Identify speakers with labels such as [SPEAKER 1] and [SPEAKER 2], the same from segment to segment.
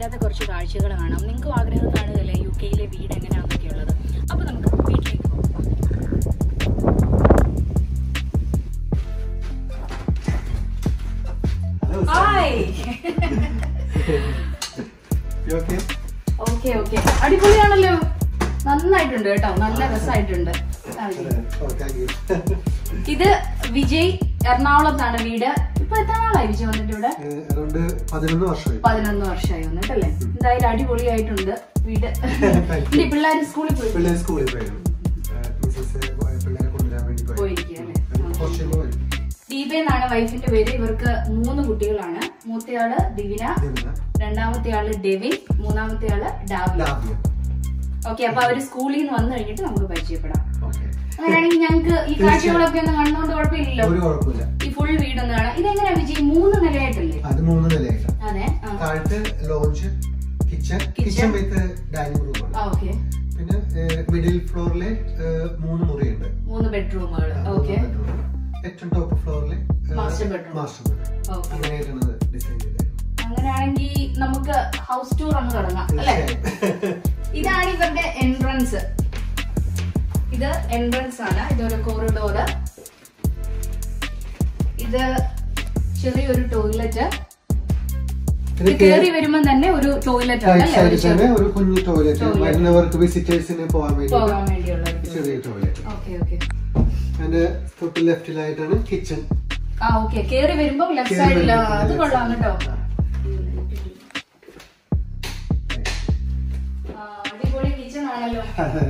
[SPEAKER 1] അതിൻ്റെ അകത്ത് കുറച്ച് കാഴ്ചകൾ കാണാം നിങ്ങൾക്കും ആഗ്രഹം കാണുകയല്ലേ യു കെയിലെ വീട് എങ്ങനെയാണെന്നൊക്കെ ഉള്ളത് അപ്പോൾ നമുക്ക് വീട്ടിലേക്ക് പോകാം hi
[SPEAKER 2] You okay?
[SPEAKER 1] Okay okay അടിപൊളിയാണല്ലോ നന്നായിട്ടുണ്ട് കേട്ടോ നല്ല രസമായിട്ടുണ്ട് കാണിക്ക്.
[SPEAKER 2] Oh, thank you.
[SPEAKER 1] ഇത് വിജയ് എറണാകുളത്താണ് വീട് ഇപ്പൊ എത്ര നാളായി വിജയ് വന്നിട്ട് ഇവിടെ
[SPEAKER 2] ഏഹ്, around പതിനൊന്ന് വർഷമായി
[SPEAKER 1] പതിനൊന്ന് വർഷമായി വന്നിട്ടല്ലേ എന്തായാലും അടിപൊളിയായിട്ടുണ്ട് വീട് ഇനി പിള്ളേർ സ്കൂളിൽ പോയി
[SPEAKER 2] പിള്ളേർ സ്കൂളിൽ പോയിരുന്നു ഏഹ്, മിസ്സസ് പിള്ളേരെ കൊണ്ടുവരാൻ വേണ്ടി പോയി
[SPEAKER 1] പോയിരിക്കുക അല്ലേ
[SPEAKER 2] കുറച്ച് കഴിയുമ്പോൾ വരും.
[SPEAKER 1] ദീപ എന്നാണ് വൈഫിന്റെ പേര് ഇവർക്ക് മൂന്ന് കുട്ടികളാണ് മൂത്തയാള് ദിവ്ന
[SPEAKER 2] ദിവ്ന,
[SPEAKER 1] രണ്ടാമത്തെ ആള് ഡെവിൻ മൂന്നാമത്തെ ആള് ഡാവി
[SPEAKER 2] ലാവ്യ.
[SPEAKER 1] ഓക്കെ അപ്പൊ അവര് സ്കൂളിൽ നിന്ന് വന്നു കഴിഞ്ഞിട്ട് നമുക്ക് പരിചയപ്പെടാം
[SPEAKER 2] Okay.
[SPEAKER 1] അങ്ങനെയാണെങ്കിൽ ഞങ്ങൾക്ക് ഈ കാഴ്ചകളൊക്കെ ഒന്ന് കണ്ടുകൊണ്ട് കുഴപ്പമില്ലല്ലോ
[SPEAKER 2] ഒരു കുഴപ്പമില്ല
[SPEAKER 1] ഈ ഫുൾ വീടൊന്ന് കാണാം ഇതെങ്ങനെയാ വിജയ് മൂന്ന് നിലയായിട്ടല്ലേ
[SPEAKER 2] അത് മൂന്ന് നിലയായിട്ടാണ്
[SPEAKER 1] അതെ ആ
[SPEAKER 2] താഴത്ത് lounge kitchen kitchen with dining റൂമാണ്
[SPEAKER 1] ആ ഓക്കെ
[SPEAKER 2] പിന്നെ മിഡിൽ ഫ്ലോറില് മൂന്ന് മുറിയുണ്ട്
[SPEAKER 1] മൂന്ന് ബെഡ്റൂമുകൾ ഓക്കെ
[SPEAKER 2] ഏറ്റവും ടോപ്പ് ഫ്ലോറില്
[SPEAKER 1] Master bedroom.
[SPEAKER 2] Master bedroom
[SPEAKER 1] okay
[SPEAKER 2] അങ്ങനെയായിട്ടാണ് ഡിസൈൻ ചെയ്തത്
[SPEAKER 1] അങ്ങനെയാണെങ്കിൽ നമുക്ക് ഹൗസ് ടൂർ ഒന്ന് തുടങ്ങാം അല്ലേ
[SPEAKER 2] തീർച്ചയായും
[SPEAKER 1] ഇതാണ് ഇവരുടെ എൻട്രൻസ് ഇത് എൻട്രൻസ് ആണ് ഇതൊരു കോറിഡോറ് ഇത് ചെറിയൊരു ടോയ്ലറ്റ് ഇത്
[SPEAKER 2] ഇത്
[SPEAKER 1] കയറി വരുമ്പോ തന്നെ ഒരു ടോയ്ലറ്റ് ആണ്
[SPEAKER 2] റൈറ്റ്
[SPEAKER 1] അല്ലേ ഒരു
[SPEAKER 2] സൈഡിൽ തന്നെ ഒരു കുഞ്ഞു ടോയ്ലറ്റ്
[SPEAKER 1] Toilet.
[SPEAKER 2] വരുന്നവർക്ക് വിസിറ്റേഴ്സിന് പോകാൻ വേണ്ടി
[SPEAKER 1] പോകാൻ വേണ്ടിയുള്ള
[SPEAKER 2] ചെറിയ ടോയ്ലറ്റ്
[SPEAKER 1] ഓക്കെ ഓക്കെ
[SPEAKER 2] അതിന്റെ തൊട്ട് ലെഫ്റ്റിലായിട്ടാണ് കിച്ചൺ
[SPEAKER 1] ആ ഓക്കെ കേറി വരുമ്പോ ലെഫ്റ്റ്
[SPEAKER 2] കേറി
[SPEAKER 1] സൈഡിൽ
[SPEAKER 2] വരുമ്പോ
[SPEAKER 1] അത്
[SPEAKER 2] left
[SPEAKER 1] കൊള്ളാം
[SPEAKER 2] side.
[SPEAKER 1] കേട്ടോ ആ, അടിപൊളി കിച്ചൺ ആണല്ലോ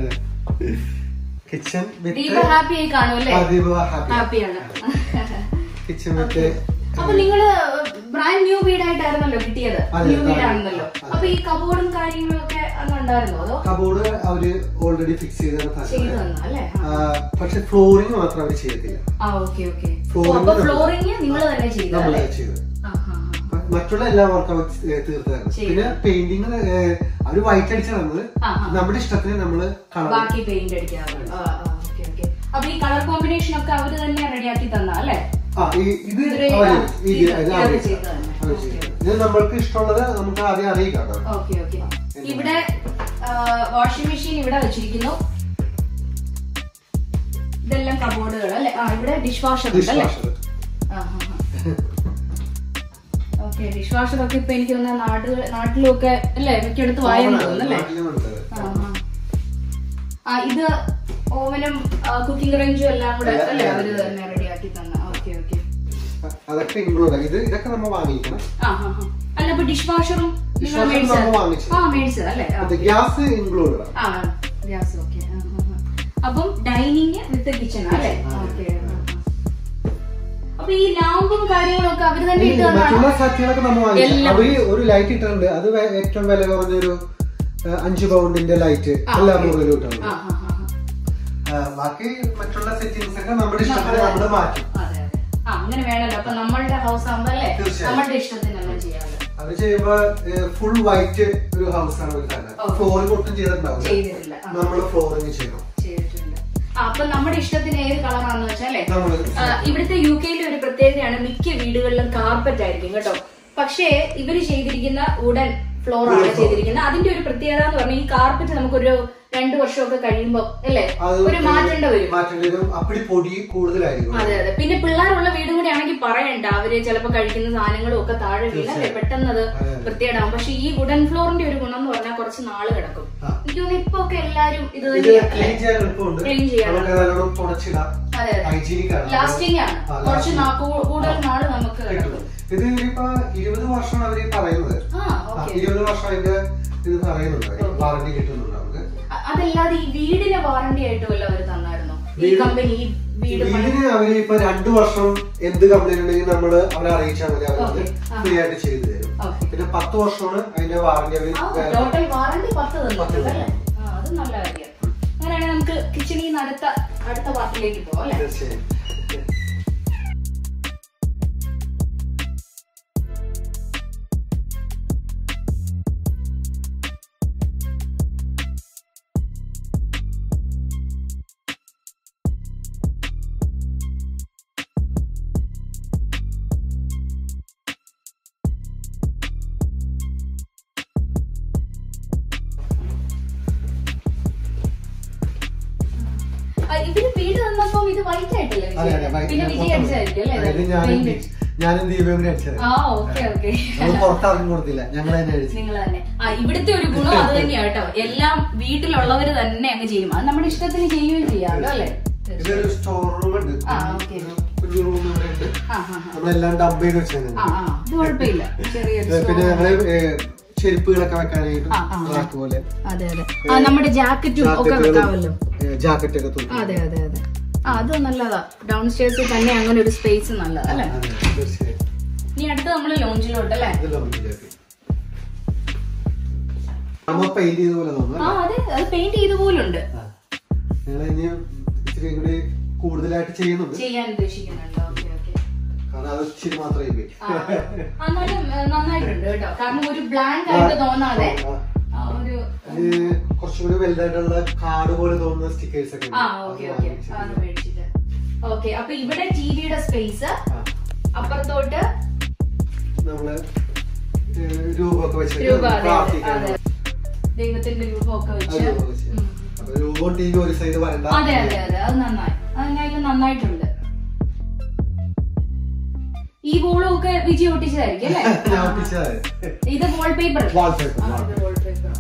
[SPEAKER 2] കിച്ചൺ
[SPEAKER 1] ദീപ
[SPEAKER 2] വിത്ത്
[SPEAKER 1] ഹാപ്പി ആയി കാണും അല്ലേ
[SPEAKER 2] ഹാപ്പി
[SPEAKER 1] ഹാപ്പിയാണ്
[SPEAKER 2] കിച്ചൺ വിത്ത്
[SPEAKER 1] അപ്പൊ നിങ്ങള് ബ്രാൻഡ് ന്യൂ വീടായിട്ടായിരുന്നല്ലോ കിട്ടിയത്
[SPEAKER 2] അതെ,
[SPEAKER 1] ന്യൂ
[SPEAKER 2] അതെ.
[SPEAKER 1] വീടാണെന്നല്ലോ
[SPEAKER 2] അതെ.
[SPEAKER 1] അപ്പൊ ഈ കബോർഡും കാര്യങ്ങളും ഒക്കെ അന്ന് ഉണ്ടായിരുന്നോ അതോ
[SPEAKER 2] കബോർഡ് അവര് ഓൾറെഡി ഫിക്സ് ചെയ്താണ്
[SPEAKER 1] ചെയ്തു
[SPEAKER 2] തന്നത്
[SPEAKER 1] തന്നോ അല്ലേ
[SPEAKER 2] ആ, പക്ഷെ ഫ്ലോറിംഗ് മാത്രം അവര് ചെയ്തില്ല
[SPEAKER 1] ആ ഓക്കെ ഓക്കെ
[SPEAKER 2] Flooring
[SPEAKER 1] അപ്പൊ
[SPEAKER 2] നമ്മള്
[SPEAKER 1] ഫ്ലോറിങ് നിങ്ങൾ തന്നെ ചെയ്തു
[SPEAKER 2] നമ്മളെ
[SPEAKER 1] അല്ലേ
[SPEAKER 2] ചെയ്തത്
[SPEAKER 1] ആ, ആ, ആ.
[SPEAKER 2] മ- മറ്റുള്ള എല്ലാ വർക്കും അവർ തീർത്തായിരുന്നു
[SPEAKER 1] ചെയ്തു.
[SPEAKER 2] പിന്നെ പെയിന്റിങ് അവര് വൈറ്റ് അടിച്ചു തന്നത്
[SPEAKER 1] ആ, ആ.
[SPEAKER 2] നമ്മുടെ ഇഷ്ടത്തിന് നമ്മള് കളർ
[SPEAKER 1] ബാക്കി പെയിന്റ് അടിക്കാറുണ്ട് ആ, ആ, okay, okay. അപ്പൊ ഈ കളർ കോമ്പിനേഷൻ ഒക്കെ അവര് തന്നെ റെഡിയാക്കി തന്ന അല്ലേ
[SPEAKER 2] ആ ഈ- ഇത്
[SPEAKER 1] ഇതൊരു,
[SPEAKER 2] അവര്
[SPEAKER 1] ആ,
[SPEAKER 2] ഇത്
[SPEAKER 1] ഇത്
[SPEAKER 2] ഇത്
[SPEAKER 1] അവര്
[SPEAKER 2] അവര്
[SPEAKER 1] ചെയ്തു തന്നെ.
[SPEAKER 2] അവര് ചെയ്തു. ഇത് നമ്മൾക്ക് ഇഷ്ടമുള്ളത് നമുക്ക് ആദ്യം അറിയിക്കാം കേട്ടോ
[SPEAKER 1] ഓക്കെ ഓക്കെ ഇവിടെ വാഷിംഗ് മെഷീൻ ഇവിടെ വെച്ചിരിക്കുന്നു ഇതെല്ലാം കബോർഡുകൾ അല്ലെ ആ ഇവിടെ ഡിഷ് വാഷർ ഉണ്ട്
[SPEAKER 2] ഡിഷ്
[SPEAKER 1] അല്ലേ
[SPEAKER 2] വാഷർ
[SPEAKER 1] ഓക്കെ ഡിഷ് വാഷർ ഒക്കെ ഇപ്പൊ എനിക്ക് തോന്നുന്ന നാട് നാട്ടിലൊക്കെ അല്ലേ മിക്കടുത്ത് വായെന്ന് തോന്നുന്നു അല്ലേ ആ, ആ. ആ ഇത് ഓവനും കുക്കിംഗ് റേഞ്ചും എല്ലാം കൂടെ അല്ലേ അവര് തന്നെ റെഡിയാക്കി തന്ന ഓക്കെ ഓക്കെ
[SPEAKER 2] അതൊക്കെ ഇൻക്ലൂഡ് ഇത് ഇതൊക്കെ നമ്മൾ വാങ്ങിക്കണം
[SPEAKER 1] ആ ആ ആ. അല്ല ഇപ്പൊ ഡിഷ് വാഷറും
[SPEAKER 2] Dish
[SPEAKER 1] നിങ്ങൾ
[SPEAKER 2] washer
[SPEAKER 1] മേടിച്ചത്
[SPEAKER 2] നമ്മൾ വാങ്ങിച്ചത്.
[SPEAKER 1] ആ മേടിച്ചത് അല്ലേ ആ,
[SPEAKER 2] അത് ഗ്യാസ് ഇൻക്ലൂഡ്
[SPEAKER 1] ആ ഗ്യാസ് ഓക്കെ അപ്പം ഡൈനിങ് വിത്ത് കിച്ചൺ അല്ലേ ഓക്കെ അപ്പൊ ഈ ലാമ്പും കാര്യങ്ങളൊക്കെ അവര് തന്നെ ഇട്ട്
[SPEAKER 2] മറ്റുള്ള
[SPEAKER 1] തന്നാണോ
[SPEAKER 2] സത്യങ്ങളൊക്കെ നമ്മൾ വാങ്ങിച്ചു
[SPEAKER 1] എല്ലാം.
[SPEAKER 2] അവര് ഒരു ലൈറ്റ് ഇട്ടിട്ടുണ്ട് അത് വേ- ഏറ്റവും വില കുറഞ്ഞൊരു ആ, അഞ്ച് പൗണ്ടിന്റെ ലൈറ്റ്
[SPEAKER 1] ആ,
[SPEAKER 2] എല്ലാ
[SPEAKER 1] okay.
[SPEAKER 2] റൂമിലും ഇട്ടുണ്ട്
[SPEAKER 1] ആ ആ ആ, ആ.
[SPEAKER 2] ബാക്കി മറ്റുള്ള സെറ്റിംഗ്സ് ഒക്കെ നമ്മുടെ ഇഷ്ടത്തിന് നമ്മൾ മാറ്റും
[SPEAKER 1] അതെ അതെ ആ അങ്ങനെ വേണല്ലോ അപ്പൊ നമ്മളുടെ ഹൗസ് ആകുമ്പോ അല്ലേ
[SPEAKER 2] തീർച്ചയായും.
[SPEAKER 1] നമ്മളുടെ ഇഷ്ടത്തിനെല്ലാം ചെയ്യാമല്ലോ
[SPEAKER 2] അത് ചെയ്യുമ്പോ ഫുൾ വൈറ്റ് ഒരു ഹൗസ് ആണ് ഒരു തന്നെ
[SPEAKER 1] Okay.
[SPEAKER 2] ഫ്ലോറിംഗ് ഒട്ടും ചെയ്തിട്ടുണ്ടാവില്ല
[SPEAKER 1] ചെയ്തിട്ടില്ല ആ,
[SPEAKER 2] നമ്മള് ഫ്ലോറിംഗ് ചെയ്യണം
[SPEAKER 1] ചെയ്തിട്ടുണ്ട് ആ അപ്പൊ നമ്മുടെ ഇഷ്ടത്തിന് ഏത് കളറാണെന്ന് വെച്ചാലേ
[SPEAKER 2] നമ്മള്
[SPEAKER 1] ആ, ഇവിടുത്തെ യു കെയിലെ ഒരു പ്രത്യേകതയാണ് മിക്ക വീടുകളിലും കാർപ്പറ്റ് ആയിരിക്കും കേട്ടോ പക്ഷേ ഇവര് ചെയ്തിരിക്കുന്ന ഉടൻ ഫ്ലോർ ആണ് ചെയ്തിരിക്കുന്നത് അതിന്റെ ഒരു പ്രത്യേകത എന്ന് പറഞ്ഞാൽ ഈ കാർപ്പറ്റ് നമുക്കൊരു രണ്ടു വർഷമൊക്കെ കഴിയുമ്പോ അല്ലേ
[SPEAKER 2] അത്
[SPEAKER 1] ഒരു മാറ്റേണ്ട വരും
[SPEAKER 2] മാറ്റേണ്ടി വരും അപ്പടി പൊടി കൂടുതലായിരിക്കും
[SPEAKER 1] അതെ അതെ പിന്നെ പിള്ളേരുള്ള വീടും കൂടി ആണെങ്കിൽ പറയണ്ട അവര് ചിലപ്പോ കഴിക്കുന്ന സാധനങ്ങളും ഒക്കെ താഴെ വീണല്ലേ പെട്ടെന്ന് അത്
[SPEAKER 2] അതെ.
[SPEAKER 1] വൃത്തിയേടാവും പക്ഷെ ഈ വുഡൻ ഫ്ലോറിന്റെ ഒരു ഗുണം എന്ന് പറഞ്ഞാൽ കുറച്ച് നാള് കിടക്കും
[SPEAKER 2] ആ.
[SPEAKER 1] എനിക്ക് തോന്നുന്നു ഇപ്പൊ ഒക്കെ എല്ലാരും ഇത്
[SPEAKER 2] ഇത്
[SPEAKER 1] തന്നെയാണ്
[SPEAKER 2] ക്ലീൻ ചെയ്യാൻ എളുപ്പമുണ്ട്
[SPEAKER 1] Clean ചെയ്യാൻ
[SPEAKER 2] നമുക്ക് നല്ലോണം തുടച്ചിടാം
[SPEAKER 1] അതെ അതെ
[SPEAKER 2] ഹൈജീനിക് ആണ്
[SPEAKER 1] ലാസ്റ്റിംഗ് ആണ്
[SPEAKER 2] ആ,
[SPEAKER 1] കുറച്ച്
[SPEAKER 2] lasting.
[SPEAKER 1] നാ- കൂ- കൂടുതൽ നാള് നമുക്ക്
[SPEAKER 2] കിട്ടും
[SPEAKER 1] കിടക്കും
[SPEAKER 2] ഇത് ഇനിയിപ്പോ ഇരുപത് വർഷമാണ് അവര് ഈ പറയുന്നത്
[SPEAKER 1] ആ
[SPEAKER 2] ആ,
[SPEAKER 1] ഓക്കെ
[SPEAKER 2] ഇരുപത് വർഷം അതിന്റെ ഇത് പറയുന്നുണ്ട് വാറന്റി കിട്ടുന്നുണ്ട് നമുക്ക്
[SPEAKER 1] അതല്ലാതെ ഈ വീടിന് വാറണ്ടി ആയിട്ട് വല്ല അവര് തന്നായിരുന്നോ ഈ
[SPEAKER 2] വീട്-
[SPEAKER 1] കമ്പനി ഈ വീട് പണി-
[SPEAKER 2] വീടിന് അവര് ഇപ്പൊ രണ്ടു വർഷം എന്ത് കംപ്ലൈന്റ് ഉണ്ടെങ്കിൽ നമ്മള് അവരെ അറിയിച്ചാൽ മതി അവരത്
[SPEAKER 1] Okay. ആ.
[SPEAKER 2] ഫ്രീ ആയിട്ട് ചെയ്തു തരും
[SPEAKER 1] ഓക്കെ
[SPEAKER 2] പിന്നെ പത്ത് വർഷമാണ് അതിന്റെ വാറന്റി അവര് വേറെ-
[SPEAKER 1] ടോട്ടൽ വാറണ്ടി പത്ത്
[SPEAKER 2] പത്ത്
[SPEAKER 1] തന്നിട്ടുണ്ട് അല്ലേ
[SPEAKER 2] തന്നു.
[SPEAKER 1] ആ അത് നല്ല കാര്യം അങ്ങനെയാണെങ്കിൽ നമുക്ക് കിച്ചണിൽ നിന്ന് അടുത്ത അടുത്ത പാർട്ടിലേക്ക് പോവാം അല്ലേ
[SPEAKER 2] തീർച്ചയായും
[SPEAKER 1] വന്നപ്പം ഇത് വൈറ്റ് ആയിട്ടല്ലേ
[SPEAKER 2] അതെ
[SPEAKER 1] വിജയ്?
[SPEAKER 2] അതെ
[SPEAKER 1] പിന്നെ വിജയ് അടിച്ചായിരിക്കും അല്ലേ
[SPEAKER 2] ഇത്
[SPEAKER 1] ഇത്?
[SPEAKER 2] ഞാനും
[SPEAKER 1] Paint.
[SPEAKER 2] ഞാനും ദീപയും കൂടി അടിച്ചത്
[SPEAKER 1] ആ ഓക്കെ ഓക്കെ
[SPEAKER 2] നമ്മൾ പുറത്താർക്കും കൊടുത്തില്ല ഞങ്ങൾ തന്നെ അടിച്ചു
[SPEAKER 1] നിങ്ങൾ തന്നെ ആ ഇവിടുത്തെ ഒരു ഗുണം അത് തന്നെയാ കേട്ടോ എല്ലാം വീട്ടിലുള്ളവര് തന്നെ അങ്ങ് ചെയ്യും അത് നമ്മുടെ ഇഷ്ടത്തിന് ചെയ്യുകയും ചെയ്യാമല്ലോ അല്ലേ
[SPEAKER 2] ഇതൊരു സ്റ്റോർ റൂം ഉണ്ട്
[SPEAKER 1] ആ, okay.
[SPEAKER 2] ഒരു റൂം ഇവിടെ ഉണ്ട്
[SPEAKER 1] ആ ആ ആ.
[SPEAKER 2] നമ്മളെല്ലാം ഡബ് ചെയ്ത് വെച്ചേക്കുന്നത്
[SPEAKER 1] ആ ആ ഇത് കുഴപ്പമില്ല ചെറിയൊരു
[SPEAKER 2] പിന്നെ
[SPEAKER 1] store.
[SPEAKER 2] ഞങ്ങള് ഏ, ചെരുപ്പുകളൊക്കെ വെക്കാനായിട്ട്
[SPEAKER 1] ആ, ആ, ആ.
[SPEAKER 2] റാക്ക് പോലെ
[SPEAKER 1] അതെ അതെ ആ നമ്മുടെ ജാക്കറ്റും ഒക്കെ വെക്കാമല്ലോ
[SPEAKER 2] ജാക്കറ്റ് ഒക്കെ തൂക്കി
[SPEAKER 1] അതെ അതെ അതെ ആ അത് നല്ലതാ ഡൗൺ സ്റ്റേഴ്സിൽ തന്നെ അങ്ങനെ ഒരു സ്പേസ് നല്ലതാ അല്ലേ
[SPEAKER 2] അതെ, തീർച്ചയായും
[SPEAKER 1] ഇനി അടുത്ത് നമ്മള് ലോഞ്ചിലോട്ട് അല്ലേ
[SPEAKER 2] ഇത് ലോഞ്ചിലേക്ക് നമ്മ പെയിന്റ് ചെയ്ത പോലെ തോന്നുന്നു
[SPEAKER 1] ആ അതെ അത് പെയിന്റ് ചെയ്ത പോലുണ്ട്
[SPEAKER 2] ഞങ്ങൾ ഇനി ഇച്ചിരി കൂടി കൂടുതലായിട്ട് ചെയ്യുന്നുണ്ട്
[SPEAKER 1] ചെയ്യാൻ ഉദ്ദേശിക്കുന്നുണ്ട് ഓക്കെ ഓക്കെ
[SPEAKER 2] കാരണം അത് ഇച്ചിരി മാത്രമേ പോയി
[SPEAKER 1] എന്നാലും ഏ, നന്നായിട്ടുണ്ട് കേട്ടോ കാരണം ഒരു ബ്ലാങ്ക് ആയിട്ട് തോന്നാതെ ആ, ഒരു
[SPEAKER 2] കുറച്ചുകൂടി വലുതായിട്ടുള്ള കാർഡ് പോലെ തോന്നുന്ന സ്റ്റിക്കേഴ്സ് ഒക്കെ ഉണ്ട്.
[SPEAKER 1] ആ
[SPEAKER 2] അത്
[SPEAKER 1] ഓക്കെ ഓക്കെ
[SPEAKER 2] വാങ്ങിച്ചിട്ട്.
[SPEAKER 1] അത് മേടിച്ചിട്ട് ഓക്കെ അപ്പൊ ഇവിടെ ടിവിയുടെ സ്പേസ്
[SPEAKER 2] ആ.
[SPEAKER 1] അപ്പുറത്തോട്ട്
[SPEAKER 2] നമ്മള് ഏ, രൂപമൊക്കെ വെച്ചിട്ട്
[SPEAKER 1] രൂപ അതെ
[SPEAKER 2] പ്രാർത്ഥിക്കാൻ
[SPEAKER 1] അതെ ദൈവത്തിന്റെ രൂപമൊക്കെ
[SPEAKER 2] അത്
[SPEAKER 1] വെച്ച്
[SPEAKER 2] രൂപം വെച്ച്.
[SPEAKER 1] ഉം.
[SPEAKER 2] അപ്പൊ രൂപവും ടി വി ഒരു സൈഡ് വരണ്ട
[SPEAKER 1] അതെ അതെ അതെ അത് നന്നായി അത് എന്തായാലും നന്നായിട്ടുണ്ട് ഈ ബോളും ഒക്കെ വിജയ് ഒട്ടിച്ചതായിരിക്കും അല്ലേ
[SPEAKER 2] ഞാൻ ഒട്ടിച്ചതായി.
[SPEAKER 1] ഇത് വാൾപേപ്പർ
[SPEAKER 2] Wallpaper,
[SPEAKER 1] വാൾപേപ്പർ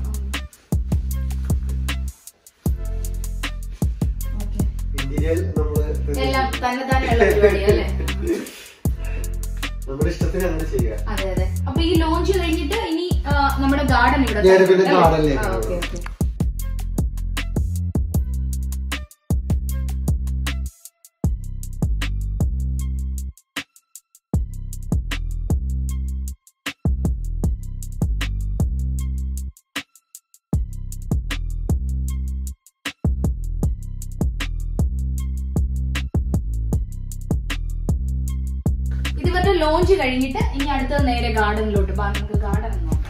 [SPEAKER 2] ഇന്റീരിയൽ നമ്മള്
[SPEAKER 1] എല്ലാം തന്നെ തന്നെയുള്ള പരിപാടി അല്ലേ
[SPEAKER 2] നമ്മുടെ ഇഷ്ടത്തിന് അങ്ങനെ ചെയ്യുക
[SPEAKER 1] അതെ അതെ അപ്പൊ ഈ ലോഞ്ച് കഴിഞ്ഞിട്ട് ഇനി ആ, നമ്മുടെ ഗാർഡൻ ഇവിടെ
[SPEAKER 2] നേരെ പിന്നെ
[SPEAKER 1] തന്നെ,
[SPEAKER 2] garden
[SPEAKER 1] അല്ലേ?
[SPEAKER 2] ലേക്ക്
[SPEAKER 1] ആ, okay, okay. ഇത് ഇവരുടെ ലോഞ്ച് കഴിഞ്ഞിട്ട് ഇനി അടുത്തത് നേരെ ഗാർഡനിലോട്ട് ബാ നമുക്ക് ഗാർഡൻ നോക്കാം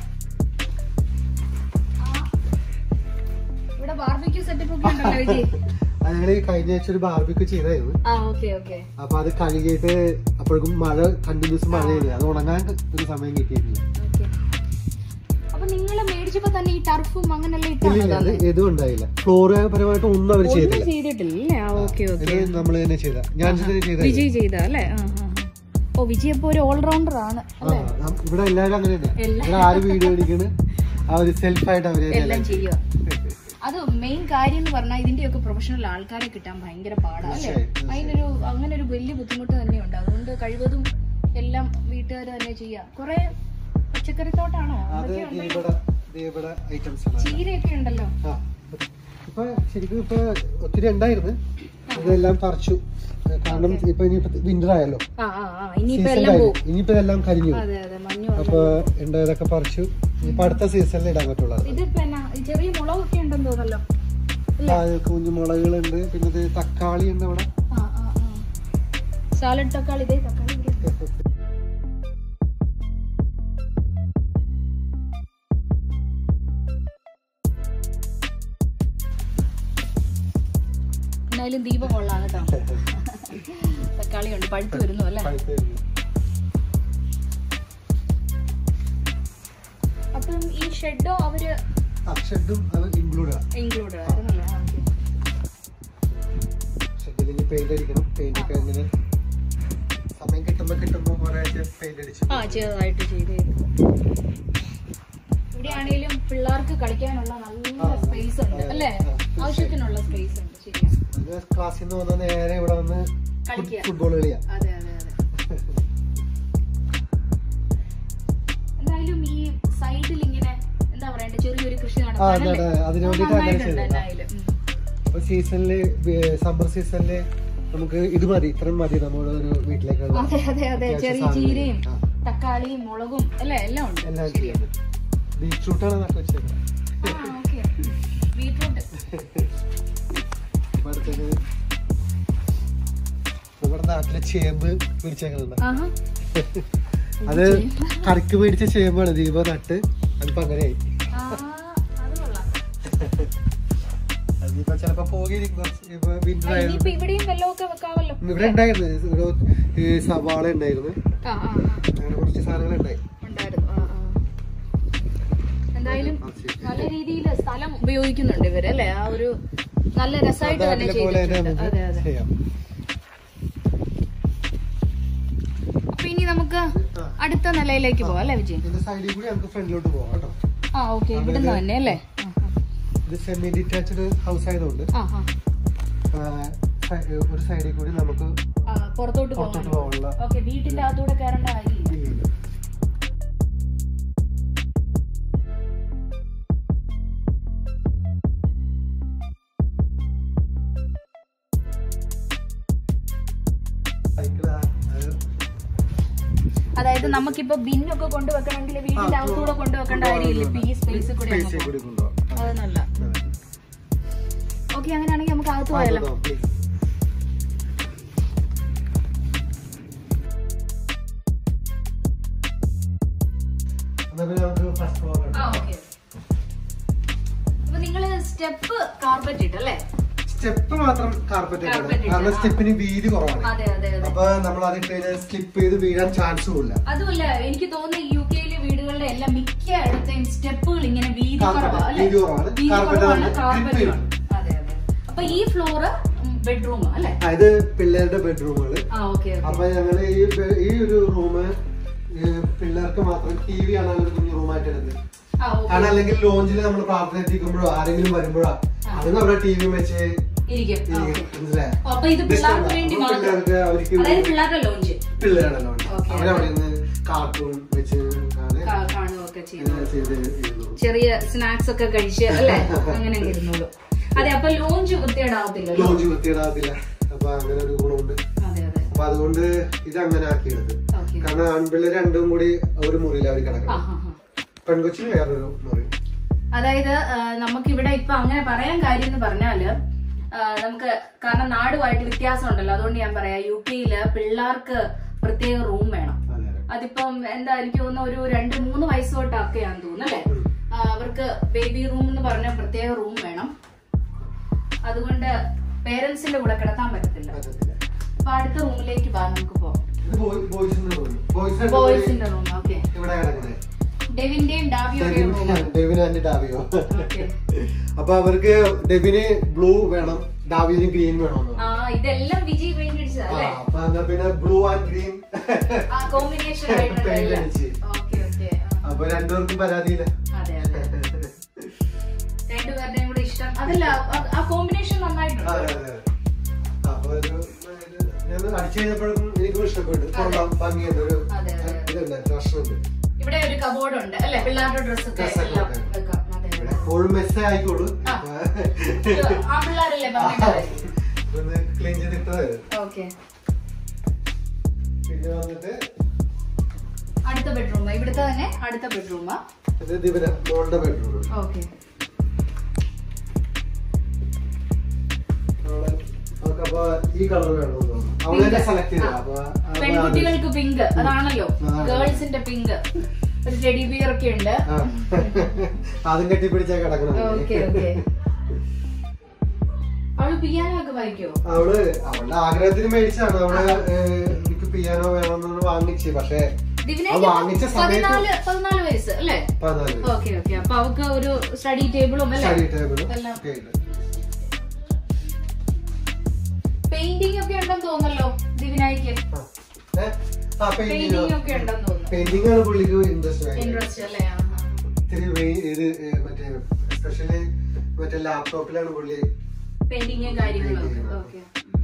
[SPEAKER 1] ആ, ഇവിടെ ബാർബിക്യൂ സെറ്റപ്പ് ഒക്കെ ഉണ്ടല്ലോ വിജയ്
[SPEAKER 2] അത് ഞങ്ങള് ഈ കഴിഞ്ഞ ആഴ്ച ഒരു ബാർബിക്ക് ചെയ്തായിരുന്നു
[SPEAKER 1] ആ ഓക്കെ ഓക്കെ
[SPEAKER 2] അപ്പൊ അത് കഴുകിയിട്ട് അപ്പോഴേക്കും മഴ കണ്ടിന്യൂസ് മഴ ചെയ്തു അത് ഉണങ്ങാൻ ഒരു സമയം കിട്ടിയിട്ടില്ല
[SPEAKER 1] ഓക്കെ അപ്പൊ നിങ്ങൾ മേടിച്ചപ്പോ തന്നെ ഈ ടർഫും അങ്ങനെല്ലാം
[SPEAKER 2] ഇല്ല ഇല്ല
[SPEAKER 1] ഇട്ടാണ്
[SPEAKER 2] അത് ഇതും ഉണ്ടായില്ല ഫ്ലോർ പരമായിട്ട് ഒന്നും അവർ
[SPEAKER 1] ഒന്നും
[SPEAKER 2] ചെയ്തില്ല
[SPEAKER 1] ചെയ്തിട്ടില്ല അല്ലേ ആ ഓക്കെ ഓക്കെ
[SPEAKER 2] ഇത് നമ്മൾ തന്നെ ചെയ്ത ഞാൻ തന്നെ ചെയ്ത
[SPEAKER 1] വിജയ് ചെയ്ത അല്ലേ ആ, ആ, ആ. ഓ വിജയ് ഇപ്പൊ ഒരു ഓൾറൗണ്ടർ ആണ്
[SPEAKER 2] ആ, നം- ഇവിടെ എല്ലാവരും അങ്ങനെ തന്നെ
[SPEAKER 1] എല്ലാം.
[SPEAKER 2] ഇവിടെ ആര് വീഡിയോ എടുക്കണ് ആ ഒരു സെൽഫായിട്ട് അവര് തന്നെ
[SPEAKER 1] എല്ലാം ചെയ്യുക അത് മെയിൻ കാര്യം എന്ന് പറഞ്ഞാൽ ഇതിന്റെയൊക്കെ പ്രൊഫഷണൽ ആൾക്കാരെ കിട്ടാൻ ഭയങ്കര പാടാ അല്ലേ
[SPEAKER 2] തീർച്ചയായും,
[SPEAKER 1] അതിനൊരു അങ്ങനെ ഒരു വലിയ ബുദ്ധിമുട്ട് തന്നെയുണ്ട് അതുകൊണ്ട് കഴിവതും എല്ലാം വീട്ടുകാർ തന്നെ ചെയ്യാം കുറെ പച്ചക്കറിത്തോട്ടാണോ
[SPEAKER 2] അത്
[SPEAKER 1] എന്തൊക്കെയുണ്ട്?
[SPEAKER 2] ദീപട ദീപട ഐറ്റംസ് ആണ്
[SPEAKER 1] ചീരയൊക്കെ ഉണ്ടല്ലോ
[SPEAKER 2] ആ. ഇപ്പൊ ശരിക്കും ഇപ്പൊ ഒത്തിരി ഉണ്ടായിരുന്നു ഇതെല്ലാം പറിച്ചു കാരണം ഇപ്പൊ ഇനി വിന്റർ ആയല്ലോ
[SPEAKER 1] ആ ആ ആ ഇനിയിപ്പോ
[SPEAKER 2] സീസൺ
[SPEAKER 1] എല്ലാം
[SPEAKER 2] കഴിഞ്ഞു
[SPEAKER 1] പോകും
[SPEAKER 2] ഇനിയിപ്പോ ഇതെല്ലാം കരിഞ്ഞു
[SPEAKER 1] അതെ അതെ മഞ്ഞു
[SPEAKER 2] അപ്പൊ ഉണ്ടായതൊക്കെ പറിച്ചു ഇനിയിപ്പോ അടുത്ത സീസണിൽ ഇടാൻ പറ്റുള്ളൂ അത്.
[SPEAKER 1] ഇതിപ്പോ എന്നാ ഈ ചെറിയ മുളകൊക്കെ ഉണ്ടെന്ന് തോന്നല്ലോ
[SPEAKER 2] ആ, കുഞ്ഞുമുളകുകളുണ്ട് പിന്നെ ഇത് തക്കാളി ഉണ്ട് അവിടെ
[SPEAKER 1] ആ ആ ആ സാലഡ് തക്കാളി ഇതേ തക്കാളി ഇവിടെ. എന്തായാലും ദീപം കൊള്ളാം കേട്ടോ തക്കാളി ഉണ്ട് പഴുത്ത് വരുന്നു അല്ലേ
[SPEAKER 2] പഴുത്തിരുന്നു.
[SPEAKER 1] അപ്പം ഈ ഷെഡോ അവര്
[SPEAKER 2] ആ ഷെഡും അത് ഇൻക്ലൂഡ് ആണ്
[SPEAKER 1] ഇൻക്ലൂഡ് ആയിരുന്നല്ലേ ആ, okay.
[SPEAKER 2] ഷെഡിൽ ഇനി പെയിന്റ് അടിക്കണം പെയിന്റ് ഒക്കെ ഇങ്ങനെ സമയം കിട്ടുമ്പോ കിട്ടുമ്പോ ഒരാഴ്ച പെയിന്റ് അടിച്ചു
[SPEAKER 1] ആ ചെറുതായിട്ട് ചെയ്ത് ഇവിടെയാണേലും പിള്ളേർക്ക് കളിക്കാനുള്ള നല്ല
[SPEAKER 2] ആ,
[SPEAKER 1] സ്പേസ് ഉണ്ട്
[SPEAKER 2] ആ,
[SPEAKER 1] അല്ലേ
[SPEAKER 2] ആ, തീർച്ചയായും.
[SPEAKER 1] ആവശ്യത്തിനുള്ള സ്പേസ് ഉണ്ട് ശരിയാ
[SPEAKER 2] അത് ക്ലാസ്സിൽ നിന്ന് വന്ന നേരെ ഇവിടെ വന്ന്
[SPEAKER 1] കളിക്കുക.
[SPEAKER 2] ഫുട്ബോൾ കളിയാ
[SPEAKER 1] അതെ അതെ അതെ എന്തായാലും ഈ സൈഡിൽ ഇങ്ങനെ എന്താ പറയണ്ടേ ചെറിയൊരു കൃഷി
[SPEAKER 2] ആ,
[SPEAKER 1] നടത്താൻ
[SPEAKER 2] അതെ, അതെ. അതിന് വേണ്ടിയിട്ട് അങ്ങനെ
[SPEAKER 1] നന്നായിട്ടുണ്ട്
[SPEAKER 2] ചെയ്തതാ.
[SPEAKER 1] എന്തായാലും ഉം.
[SPEAKER 2] അപ്പൊ സീസണില് സമ്മർ സീസണില് നമുക്ക് ഇത് മതി ഇത്രയും മതി നമ്മുടെ ഒരു വീട്ടിലേക്കുള്ള
[SPEAKER 1] അതെ അതെ അതെ
[SPEAKER 2] അത്യാവശ്യ
[SPEAKER 1] ചെറിയ
[SPEAKER 2] സാധനങ്ങൾ.
[SPEAKER 1] ചീരയും
[SPEAKER 2] ആ.
[SPEAKER 1] തക്കാളിയും മുളകും അല്ലേ എല്ലാം ഉണ്ട്
[SPEAKER 2] എല്ലാം
[SPEAKER 1] ശരിയാ.
[SPEAKER 2] ചെയ്യാൻ പറ്റും ബീറ്റ്റൂട്ടാണ് നട്ട് വെച്ചേക്കുന്നത്
[SPEAKER 1] ആ, okay. ബീറ്റ്റൂട്ട്
[SPEAKER 2] ഇപ്പൊ അടുത്തത് നമ്മുടെ നാട്ടിലെ ചേമ്പ് പിടിച്ചേക്കുന്നുണ്ട്
[SPEAKER 1] ആഹാ
[SPEAKER 2] അത് കറിക്ക് മേടിച്ച ചേമ്പാണ് ദീപ നട്ട് അതിപ്പോ അങ്ങനെയായി
[SPEAKER 1] ആ, അത് കൊള്ളാം.
[SPEAKER 2] അതിപ്പോ ചിലപ്പോ പോകിയിരിക്കും ഇപ്പൊ വിന്റർ
[SPEAKER 1] ആ,
[SPEAKER 2] ആയിരുന്നു
[SPEAKER 1] ഇനിയിപ്പോ ഇവിടെയും വെള്ളമൊക്കെ വെക്കാവല്ലോ
[SPEAKER 2] ഇവിടെ ഉണ്ടായിരുന്നു ഇവിടെ ഈ സവാള ഉണ്ടായിരുന്നു
[SPEAKER 1] ആ ആ ആ.
[SPEAKER 2] അങ്ങനെ കുറച്ച് സാധനങ്ങൾ ഉണ്ടായി
[SPEAKER 1] ഉണ്ടായിരുന്നു ആ ആ എന്തായാലും
[SPEAKER 2] ആ, ശരി.
[SPEAKER 1] നല്ല രീതിയിൽ സ്ഥലം ഉപയോഗിക്കുന്നുണ്ട് ഇവര് അല്ലേ ആ ഒരു നല്ല രസമായിട്ട് തന്നെ
[SPEAKER 2] നാട്ടിലെ പോലെ തന്നെ
[SPEAKER 1] ചെയ്തിട്ടുണ്ട് അതെ
[SPEAKER 2] നമുക്ക്
[SPEAKER 1] അതെ
[SPEAKER 2] ചെയ്യാം
[SPEAKER 1] അപ്പൊ ഇനി നമുക്ക് അടുത്ത നിലയിലേക്ക് പോവാം അല്ലേ വിജയ്
[SPEAKER 2] ഇതിന്റെ സൈഡിൽ കൂടി നമുക്ക് ഫ്രണ്ടിലോട്ട് പോകാം കേട്ടോ
[SPEAKER 1] ആ ഓക്കെ ഇവിടുന്ന് തന്നെ അല്ലേ ആ,
[SPEAKER 2] ഇത് സെമി ഡിറ്റാച്ച്ഡ് ഹൗസ് ആയതുകൊണ്ട്
[SPEAKER 1] ആ ആ,
[SPEAKER 2] ആ, സൈ- ഒരു സൈഡിൽ കൂടി നമുക്ക്
[SPEAKER 1] ആ പുറത്തോട്ട്
[SPEAKER 2] പുറത്തോട്ട്
[SPEAKER 1] പോകാം
[SPEAKER 2] പോകാനുള്ള
[SPEAKER 1] ഓക്കെ വീട്ടിന്റെ അകത്തൂടെ കയറേണ്ട കാര്യമില്ല
[SPEAKER 2] ഇതില്ല. സൈക്കിളാ, അത്
[SPEAKER 1] അതായത് നമുക്കിപ്പോ ബിന്നൊക്കെ കൊണ്ടുവെക്കണമെങ്കിൽ വീടിന്റെ
[SPEAKER 2] ആ,
[SPEAKER 1] അകത്തൂടെ കൊണ്ടുവെക്കേണ്ട കാര്യമില്ല ഇപ്പൊ ഈ സ്പേസ് കൂടെ അങ്ങ്
[SPEAKER 2] space
[SPEAKER 1] പോകാം.
[SPEAKER 2] കൂടി കൊണ്ടുപോകാം.
[SPEAKER 1] അത് നല്ല
[SPEAKER 2] അതെ.
[SPEAKER 1] ഓക്കെ അങ്ങനെയാണെങ്കിൽ നമുക്ക് അകത്ത്
[SPEAKER 2] ആ,
[SPEAKER 1] പോയാലോ
[SPEAKER 2] കൊണ്ടുപോകാം, please. എന്നാ പിന്നെ നമുക്ക് first floor
[SPEAKER 1] ആ
[SPEAKER 2] കാണാം.
[SPEAKER 1] ഓക്കെ അപ്പൊ നിങ്ങള് സ്റ്റെപ്പ് കാർപ്പറ്റ് ഇട്ടല്ലേ
[SPEAKER 2] സ്റ്റെപ്പ് മാത്രം കാർപ്പറ്റ്
[SPEAKER 1] Carpet ഇട്ടു,
[SPEAKER 2] കാരണം
[SPEAKER 1] ആ.
[SPEAKER 2] സ്റ്റെപ്പിന് വീതി കുറവാണ്
[SPEAKER 1] അതെ അതെ അതെ
[SPEAKER 2] അപ്പൊ നമ്മൾ അതിട്ട് കഴിഞ്ഞാൽ സ്ലിപ്പ് ചെയ്ത് വീഴാൻ ചാൻസും ഇല്ല
[SPEAKER 1] അതുമല്ല എനിക്ക് തോന്നുന്നു യു കെയിലെ വീടുകളിലെ എല്ലാം മിക്ക ഇടത്തെയും സ്റ്റെപ്പുകൾ ഇങ്ങനെ വീതി
[SPEAKER 2] Carpet,
[SPEAKER 1] കുറവാ അല്ലേ
[SPEAKER 2] വീതി കുറവാണ്.
[SPEAKER 1] വീതി
[SPEAKER 2] Carpet
[SPEAKER 1] കുറവാണ്
[SPEAKER 2] തന്നെ
[SPEAKER 1] കാർപ്പറ്റ്
[SPEAKER 2] grip
[SPEAKER 1] ആണ് അതെ അതെ അപ്പൊ ഈ ഫ്ലോറ് ബെഡ്റൂം അല്ലേ
[SPEAKER 2] ആ, ഇത് പിള്ളേരുടെ ബെഡ്റൂമുകള്
[SPEAKER 1] ആ ഓക്കെ
[SPEAKER 2] അപ്പൊ ഞങ്ങള് ഈ ബെ- ഈ ഒരു റൂമ് പിള്ളേർക്ക് മാത്രം ടി വി കാണാൻ ഒരു കുഞ്ഞു റൂമായിട്ട് എടുത്ത്
[SPEAKER 1] ആ ഓക്കെ
[SPEAKER 2] കാരണം അല്ലെങ്കിൽ ലോഞ്ചിൽ നമ്മൾ പ്രാർത്ഥന എത്തിക്കുമ്പോഴോ ആരെങ്കിലും വരുമ്പോഴോ അതും അവിടെ ടി വി വെച്ച്
[SPEAKER 1] ഇരിക്കും ആ,
[SPEAKER 2] ഇരിക്കും.
[SPEAKER 1] okay.
[SPEAKER 2] മനസ്സിലായോ?
[SPEAKER 1] അപ്പൊ ഇത് പിള്ളേർക്ക്
[SPEAKER 2] Disturb
[SPEAKER 1] വേണ്ടി
[SPEAKER 2] അപ്പൊ
[SPEAKER 1] മാത്രം
[SPEAKER 2] പിള്ളേർക്ക് അവർക്ക്
[SPEAKER 1] അതായത് പിള്ളേരുടെ ലോഞ്ച്
[SPEAKER 2] പിള്ളേരുടെ ലോഞ്ച്
[SPEAKER 1] Okay.
[SPEAKER 2] അവരവിടെ നിന്ന് കാർട്ടൂൺ വെച്ച് കാണുക
[SPEAKER 1] കാണുകയൊക്കെ ചെയ്യും
[SPEAKER 2] ഇങ്ങനെ ചെയ്ത് ഇരുന്നു.
[SPEAKER 1] ചെറിയ സ്നാക്സ് ഒക്കെ കഴിച്ച് അല്ലേ അങ്ങനെ അങ്ങ് ഇരുന്നോളൂ അതെ അപ്പൊ ലോഞ്ച് വൃത്തിയേടാവത്തില്ലല്ലോ
[SPEAKER 2] ലോഞ്ച് വൃത്തിയിടാത്തില്ല അപ്പൊ അങ്ങനെ ഒരു ഗുണമുണ്ട്
[SPEAKER 1] അതെ അതെ
[SPEAKER 2] അപ്പൊ അതുകൊണ്ട് ഇത് അങ്ങനെ ആക്കിയെടുത്ത്
[SPEAKER 1] ഓക്കെ
[SPEAKER 2] കാരണം ആൺപിള്ളേർ രണ്ടും കൂടി ഒരു മുറിയിൽ അവർ
[SPEAKER 1] ആ
[SPEAKER 2] കിടക്കണം
[SPEAKER 1] ആ ആ
[SPEAKER 2] പെൺകൊച്ചിന് വേറൊരു മുറി
[SPEAKER 1] അതായത് നമുക്ക് ഇവിടെ ഇപ്പൊ അങ്ങനെ പറയാൻ കാര്യം എന്ന് പറഞ്ഞാല് ആ, നമുക്ക് കാരണം നാടുമായിട്ട് വ്യത്യാസം ഉണ്ടല്ലോ അതുകൊണ്ട് ഞാൻ പറയാം യു കെയില് പിള്ളേർക്ക് പ്രത്യേക റൂം വേണം
[SPEAKER 2] അതെ അതെ.
[SPEAKER 1] അതിപ്പം എന്താ എനിക്ക് തോന്നുന്നു ഒരു രണ്ട് മൂന്ന് വയസ്സ് തൊട്ടൊക്കെയാന്ന് തോന്നുന്നു അല്ലേ
[SPEAKER 2] ഉം.
[SPEAKER 1] ആ, അവർക്ക് ബേബി റൂം എന്ന് പറഞ്ഞ പ്രത്യേക റൂം വേണം അതുകൊണ്ട് പേരൻസിന്റെ കൂടെ കിടത്താൻ പറ്റത്തില്ല
[SPEAKER 2] പറ്റത്തില്ല.
[SPEAKER 1] അപ്പൊ അടുത്ത റൂമിലേക്ക് വാ നമുക്ക് പോവാം
[SPEAKER 2] ഇത് ബോയ്- ബോയ്സിന്റെ റൂം ബോയ്സ് രണ്ടും കൂടി
[SPEAKER 1] ബോയ്സിന്റെ റൂം ഓക്കെ
[SPEAKER 2] ഇവിടെ കിടക്കണേ
[SPEAKER 1] ഡെവിന്റെയും ഡാബിയുടെയും റൂം
[SPEAKER 2] ഡെവിന് ആൻഡ് ഡാവിയോ
[SPEAKER 1] ഓക്കെ
[SPEAKER 2] അപ്പൊ അവർക്ക് ഡെവിന് ബ്ലൂ വേണം ഡാവിന് ഗ്രീൻ വേണമെന്ന്
[SPEAKER 1] ആ ഇതെല്ലാം വിജയ് പെയിന്റ് അടിച്ചതാ
[SPEAKER 2] ആ,
[SPEAKER 1] അല്ലേ
[SPEAKER 2] അപ്പൊ എന്നാ പിന്നെ ബ്ലൂ ആൻഡ് ഗ്രീൻ
[SPEAKER 1] ആ കോമ്പിനേഷൻ
[SPEAKER 2] Paint അടിച്ച്.
[SPEAKER 1] ഓക്കെ ഓക്കെ
[SPEAKER 2] അപ്പൊ രണ്ടുപേർക്കും പരാതിയില്ല
[SPEAKER 1] അതെ അതെ രണ്ടുപേരുടെയും കൂടെ ഇഷ്ടം അതല്ല അത് ആ കോമ്പിനേഷൻ നന്നായിട്ടുണ്ട്
[SPEAKER 2] അതെ, അതെ, അതെ. അപ്പൊ ഒരു ഇത് ഞാൻ അടിച്ചു കഴിഞ്ഞപ്പോഴും എനിക്കും ഇഷ്ടപ്പെട്ടു കൊള്ളാം ഭംഗിയുണ്ട് ഒരു
[SPEAKER 1] അതെ, അതെ.
[SPEAKER 2] ഇതുണ്ട് പ്രശ്നമുണ്ട്
[SPEAKER 1] ഇവിടെ ഒരു കബോർഡ് ഉണ്ട് അല്ലെ പിള്ളേരുടെ ഡ്രസ് ഒക്കെ
[SPEAKER 2] Dress ഒക്കെ
[SPEAKER 1] എല്ലാം
[SPEAKER 2] ഉണ്ട്.
[SPEAKER 1] വെക്കാം അതെ
[SPEAKER 2] ഇവിടെ എപ്പോഴും മെസ്സേ ആയിക്കോളൂ
[SPEAKER 1] ആ. ആ പിള്ളേരല്ലേ പറഞ്ഞത്
[SPEAKER 2] ഒന്ന് ക്ലീൻ ചെയ്തിട്ട്
[SPEAKER 1] ഓക്കെ
[SPEAKER 2] പിന്നെ വന്നിട്ട്
[SPEAKER 1] അടുത്ത ബെഡ്റൂം ഇവിടുത്തെ തന്നെ അടുത്ത ബെഡ്റൂമാ
[SPEAKER 2] ഇത് ദിവന മോളുടെ ബെഡ്റൂം
[SPEAKER 1] ഓക്കെ
[SPEAKER 2] അപ്പൊ ഈ കളർ വേണമെന്ന് അവളെ തന്നെ സെലക്ട് ചെയ്ത അപ്പൊ അപ്പൊ
[SPEAKER 1] പെൺകുട്ടികൾക്ക് പിങ്ക് അതാണല്ലോ
[SPEAKER 2] അതാണ്.
[SPEAKER 1] ഗേൾസിന്റെ പിങ്ക് ഒരു ടെഡി ബിയർ ഒക്കെ ഉണ്ട്
[SPEAKER 2] ആ. അതും കെട്ടിപ്പിടിച്ചാ കിടക്കണം
[SPEAKER 1] ഓക്കെ ഓക്കെ അവള് പിയാനോ ഒക്കെ വായിക്കോ
[SPEAKER 2] അവള് അവളുടെ ആഗ്രഹത്തിന് മേടിച്ചാണ് അവള് ഏഹ്, എനിക്ക് പിയാനോ വേണമെന്ന് വാങ്ങിച്ച് പക്ഷെ
[SPEAKER 1] ദിവനേക്ക്
[SPEAKER 2] അത് വാങ്ങിച്ച സമയത്ത്
[SPEAKER 1] പതിനാല് പതിനാല് വയസ്സ് അല്ലേ
[SPEAKER 2] പതിനാല്
[SPEAKER 1] ഓക്കെ ഓക്കെ അപ്പൊ അവക്ക് ഒരു സ്റ്റഡി ടേബിളും അല്ലേ
[SPEAKER 2] സ്റ്റഡി ടേബിളും
[SPEAKER 1] എല്ലാം
[SPEAKER 2] ഒക്കെ ഉണ്ട്
[SPEAKER 1] പെയിന്റിംഗ് ഒക്കെ ഉണ്ടെന്ന് തോന്നല്ലോ ദിവനായിക്ക്
[SPEAKER 2] ആ. ഏ? ആ പെയിന്റിങ്
[SPEAKER 1] പെയിന്റിംഗ് ഒക്കെ ഉണ്ടെന്ന് തോന്നുന്നു
[SPEAKER 2] പെയിന്റിംഗ് ആണ് പുള്ളിക്ക് ഇൻട്രസ്റ്റ്
[SPEAKER 1] ഇൻട്രസ്റ്റ് അല്ലേ ആ, ആ.
[SPEAKER 2] ഇത്തിരി വെ- ഇത് ഏഹ്, മറ്റേ എസ്പെഷ്യലി മറ്റേ ലാപ്ടോപ്പിലാണ് പുള്ളി
[SPEAKER 1] പെയിന്റിങ് കാര്യങ്ങളും ഒക്കെ ഓക്കെ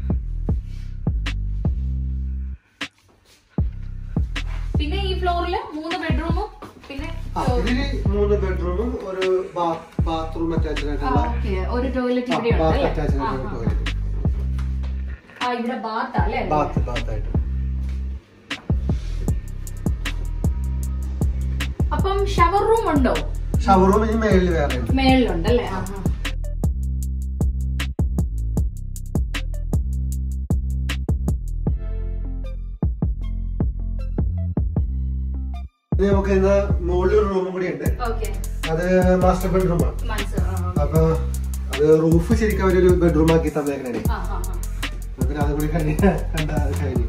[SPEAKER 1] പിന്നെ ഈ ഫ്ലോറില് മൂന്ന് ബെഡ്റൂമും പിന്നെ
[SPEAKER 2] ആ, ഇതില് മൂന്ന് ബെഡ്റൂമും ഒരു ബാത്റൂം അറ്റാച്ച്ഡ്
[SPEAKER 1] ആ,
[SPEAKER 2] ആയിട്ടുള്ള
[SPEAKER 1] ഓക്കെ ഒരു ടോയ്ലറ്റ് ഇവിടെ ഉണ്ട്
[SPEAKER 2] ബാത്ത്
[SPEAKER 1] അല്ലേ
[SPEAKER 2] അറ്റാച്ച്ഡ്
[SPEAKER 1] ആ,
[SPEAKER 2] ആയിട്ടുള്ള
[SPEAKER 1] ആ.
[SPEAKER 2] ടോയ്ലറ്റ്
[SPEAKER 1] ആ ഇവിടെ ബാത്ത് അല്ലേ
[SPEAKER 2] ബാത്ത് ബാത്തായിട്ട്
[SPEAKER 1] അപ്പം ഷവർ റൂം ഉണ്ടോ
[SPEAKER 2] ഷവർ റൂം ഇനി മേളിൽ വേറെ ഉണ്ട്
[SPEAKER 1] മേളിലുണ്ട് അല്ലേ ആ, ആ.
[SPEAKER 2] ഇനി നമുക്ക് ഇന്ന് മുകളിൽ ഒരു റൂമും കൂടി ഉണ്ട്
[SPEAKER 1] ഓക്കെ
[SPEAKER 2] അത് മാസ്റ്റർ ബെഡ്റൂമാണ്
[SPEAKER 1] മനസ്സിലായി
[SPEAKER 2] അപ്പൊ അത് റൂഫ് ശരിക്കും അവരൊരു ബെഡ്റൂം ആക്കി തന്നേക്കണേ
[SPEAKER 1] ആ ആ ആ
[SPEAKER 2] പിന്നെ അതും കൂടി കഴിഞ്ഞ കണ്ട അത് കഴിഞ്ഞു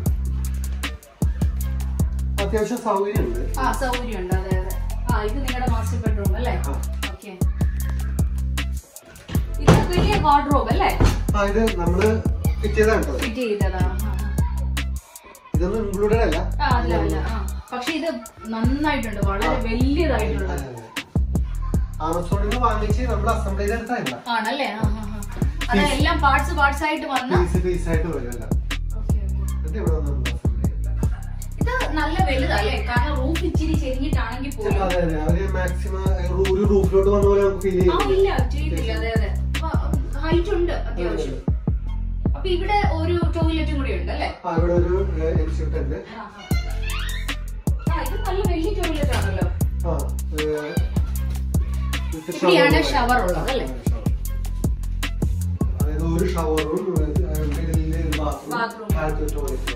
[SPEAKER 2] അത്യാവശ്യം സൗകര്യമുണ്ട്
[SPEAKER 1] ആ സൗകര്യമുണ്ട് അതെ അതെ ആ ഇത് നിങ്ങളുടെ മാസ്റ്റർ ബെഡ്റൂം അല്ലേ
[SPEAKER 2] ആ.
[SPEAKER 1] ഓക്കെ ഇതിനകത്ത് വലിയ വാർഡ്രോബ് അല്ലേ
[SPEAKER 2] ആ ഇത് നമ്മള് ഫിറ്റ് ചെയ്താണ് കേട്ടോ
[SPEAKER 1] ഫിറ്റ് ചെയ്തതാ ആ,
[SPEAKER 2] ഇതൊന്നും ഇൻക്ലൂഡഡ് അല്ല
[SPEAKER 1] ആ അല്ല അല്ല ആ പക്ഷെ ഇത് നന്നായിട്ടുണ്ട് വളരെ വലിയതായിട്ടുള്ളത്
[SPEAKER 2] ആമസോണിൽ നിന്ന് വാങ്ങിച്ച് നമ്മൾ അസംബിൾ ചെയ്തെടുത്തതല്ല
[SPEAKER 1] ആണല്ലേ ആ ആ ആ. അത് എല്ലാം പാർട്സ് പാർട്സ് ആയിട്ട് വന്ന
[SPEAKER 2] പീസ് പീസ് ആയിട്ട് വരുമല്ല
[SPEAKER 1] ഓക്കേ, ഓക്കേ.
[SPEAKER 2] എന്നിട്ട് ഇവിടെ വന്ന് നമ്മൾ assemble ചെയ്യും.
[SPEAKER 1] ഇത് നല്ല വലുതല്ലേ കാരണം റൂഫ് ഇച്ചിരി ചെരിഞ്ഞിട്ടാണെങ്കിൽ
[SPEAKER 2] ചില
[SPEAKER 1] പോലും
[SPEAKER 2] അതെ അതെ അവര് മാക്സിമം ഒരു റൂഫിലോട്ട് വന്ന പോലെ നമുക്ക് ഫീൽ
[SPEAKER 1] ആ
[SPEAKER 2] ചെയ്യും
[SPEAKER 1] ഇല്ല ചെയ്തില്ല അതെ അതെ ഹൈറ്റ് ഉണ്ട് അത്യാവശ്യം അപ്പൊ ഇവിടെ ഒരു ടോയ്ലറ്റും കൂടി ഉണ്ട് അല്ലേ
[SPEAKER 2] ആ ഇവിടെ ഒരു ഇൻസ്റ്റിറ്റ്യൂട്ട് ഉണ്ട്
[SPEAKER 1] ആ, ആ. ആ ഇത് നല്ല വലിയ ടോയ്ലറ്റ് ആണല്ലോ
[SPEAKER 2] ആ ഏഹ്, ഇത്
[SPEAKER 1] ഇവിടെയാണ്
[SPEAKER 2] shower
[SPEAKER 1] ഷവർ ഉള്ളത് അല്ലേ
[SPEAKER 2] അതായത് ഒരു ഷവറും മിഡിലില്
[SPEAKER 1] Bathroom.
[SPEAKER 2] ബാത്റൂം താഴത്തെ ടോയ്ലറ്റും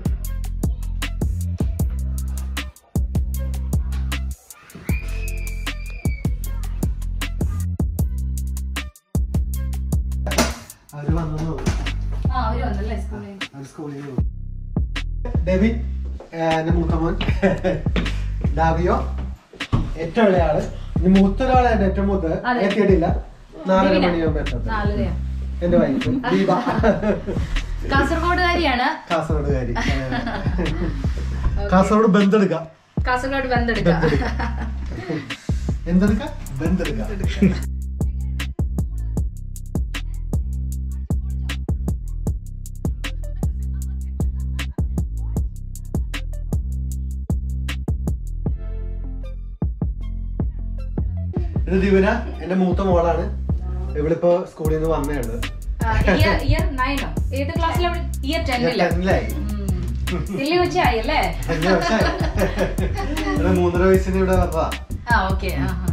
[SPEAKER 2] അവര് വന്നു
[SPEAKER 1] ആ അവര് വന്നല്ലേ സ്കൂളിൽ
[SPEAKER 2] അവര് സ്കൂളിൽ നിന്ന് ഡെവിൻ ഏഹ്, എന്റെ മൂത്തമോൻ ഡാവിയോ ഏറ്റവും ഇളയ ആള് ഇനി മൂത്ത ഒരാളാണ് ഏറ്റവും മൂത്തത്
[SPEAKER 1] അതെ.
[SPEAKER 2] എത്തിയിട്ടില്ല നാലര
[SPEAKER 1] ഡെവിനാ?
[SPEAKER 2] മണിയാകുമ്പോ എത്തട്ടെ
[SPEAKER 1] നാലരയാ
[SPEAKER 2] എന്റെ വൈഫ് ദീപ
[SPEAKER 1] കാസർഗോഡുകാരിയാണ്
[SPEAKER 2] കാസർഗോഡുകാരി കാസർഗോഡ് ബന്തെടുക്ക
[SPEAKER 1] കാസർഗോഡ് ബന്തെടുക്കാം
[SPEAKER 2] എന്തെടുക്ക ബന്തെടുക്ക ഇത് ദിവന എന്റെ മൂത്ത മോളാണ് ഇവളിപ്പോ സ്കൂളിൽ നിന്ന് വന്നതാണ്
[SPEAKER 1] ഇയർ ഇയർ നയനോ ഏത് ക്ലാസ്സിലാണ് ഇയർ ടെന്നില്
[SPEAKER 2] ടെന്നിലായി
[SPEAKER 1] വലിയ ഉച്ചയായി അല്ലേ
[SPEAKER 2] അഞ്ച് വർഷമായി ഇവിടെ മൂന്നര വയസ്സിന് ഇവിടെ വന്നതാ
[SPEAKER 1] ആ ഓക്കെ ആ ആ.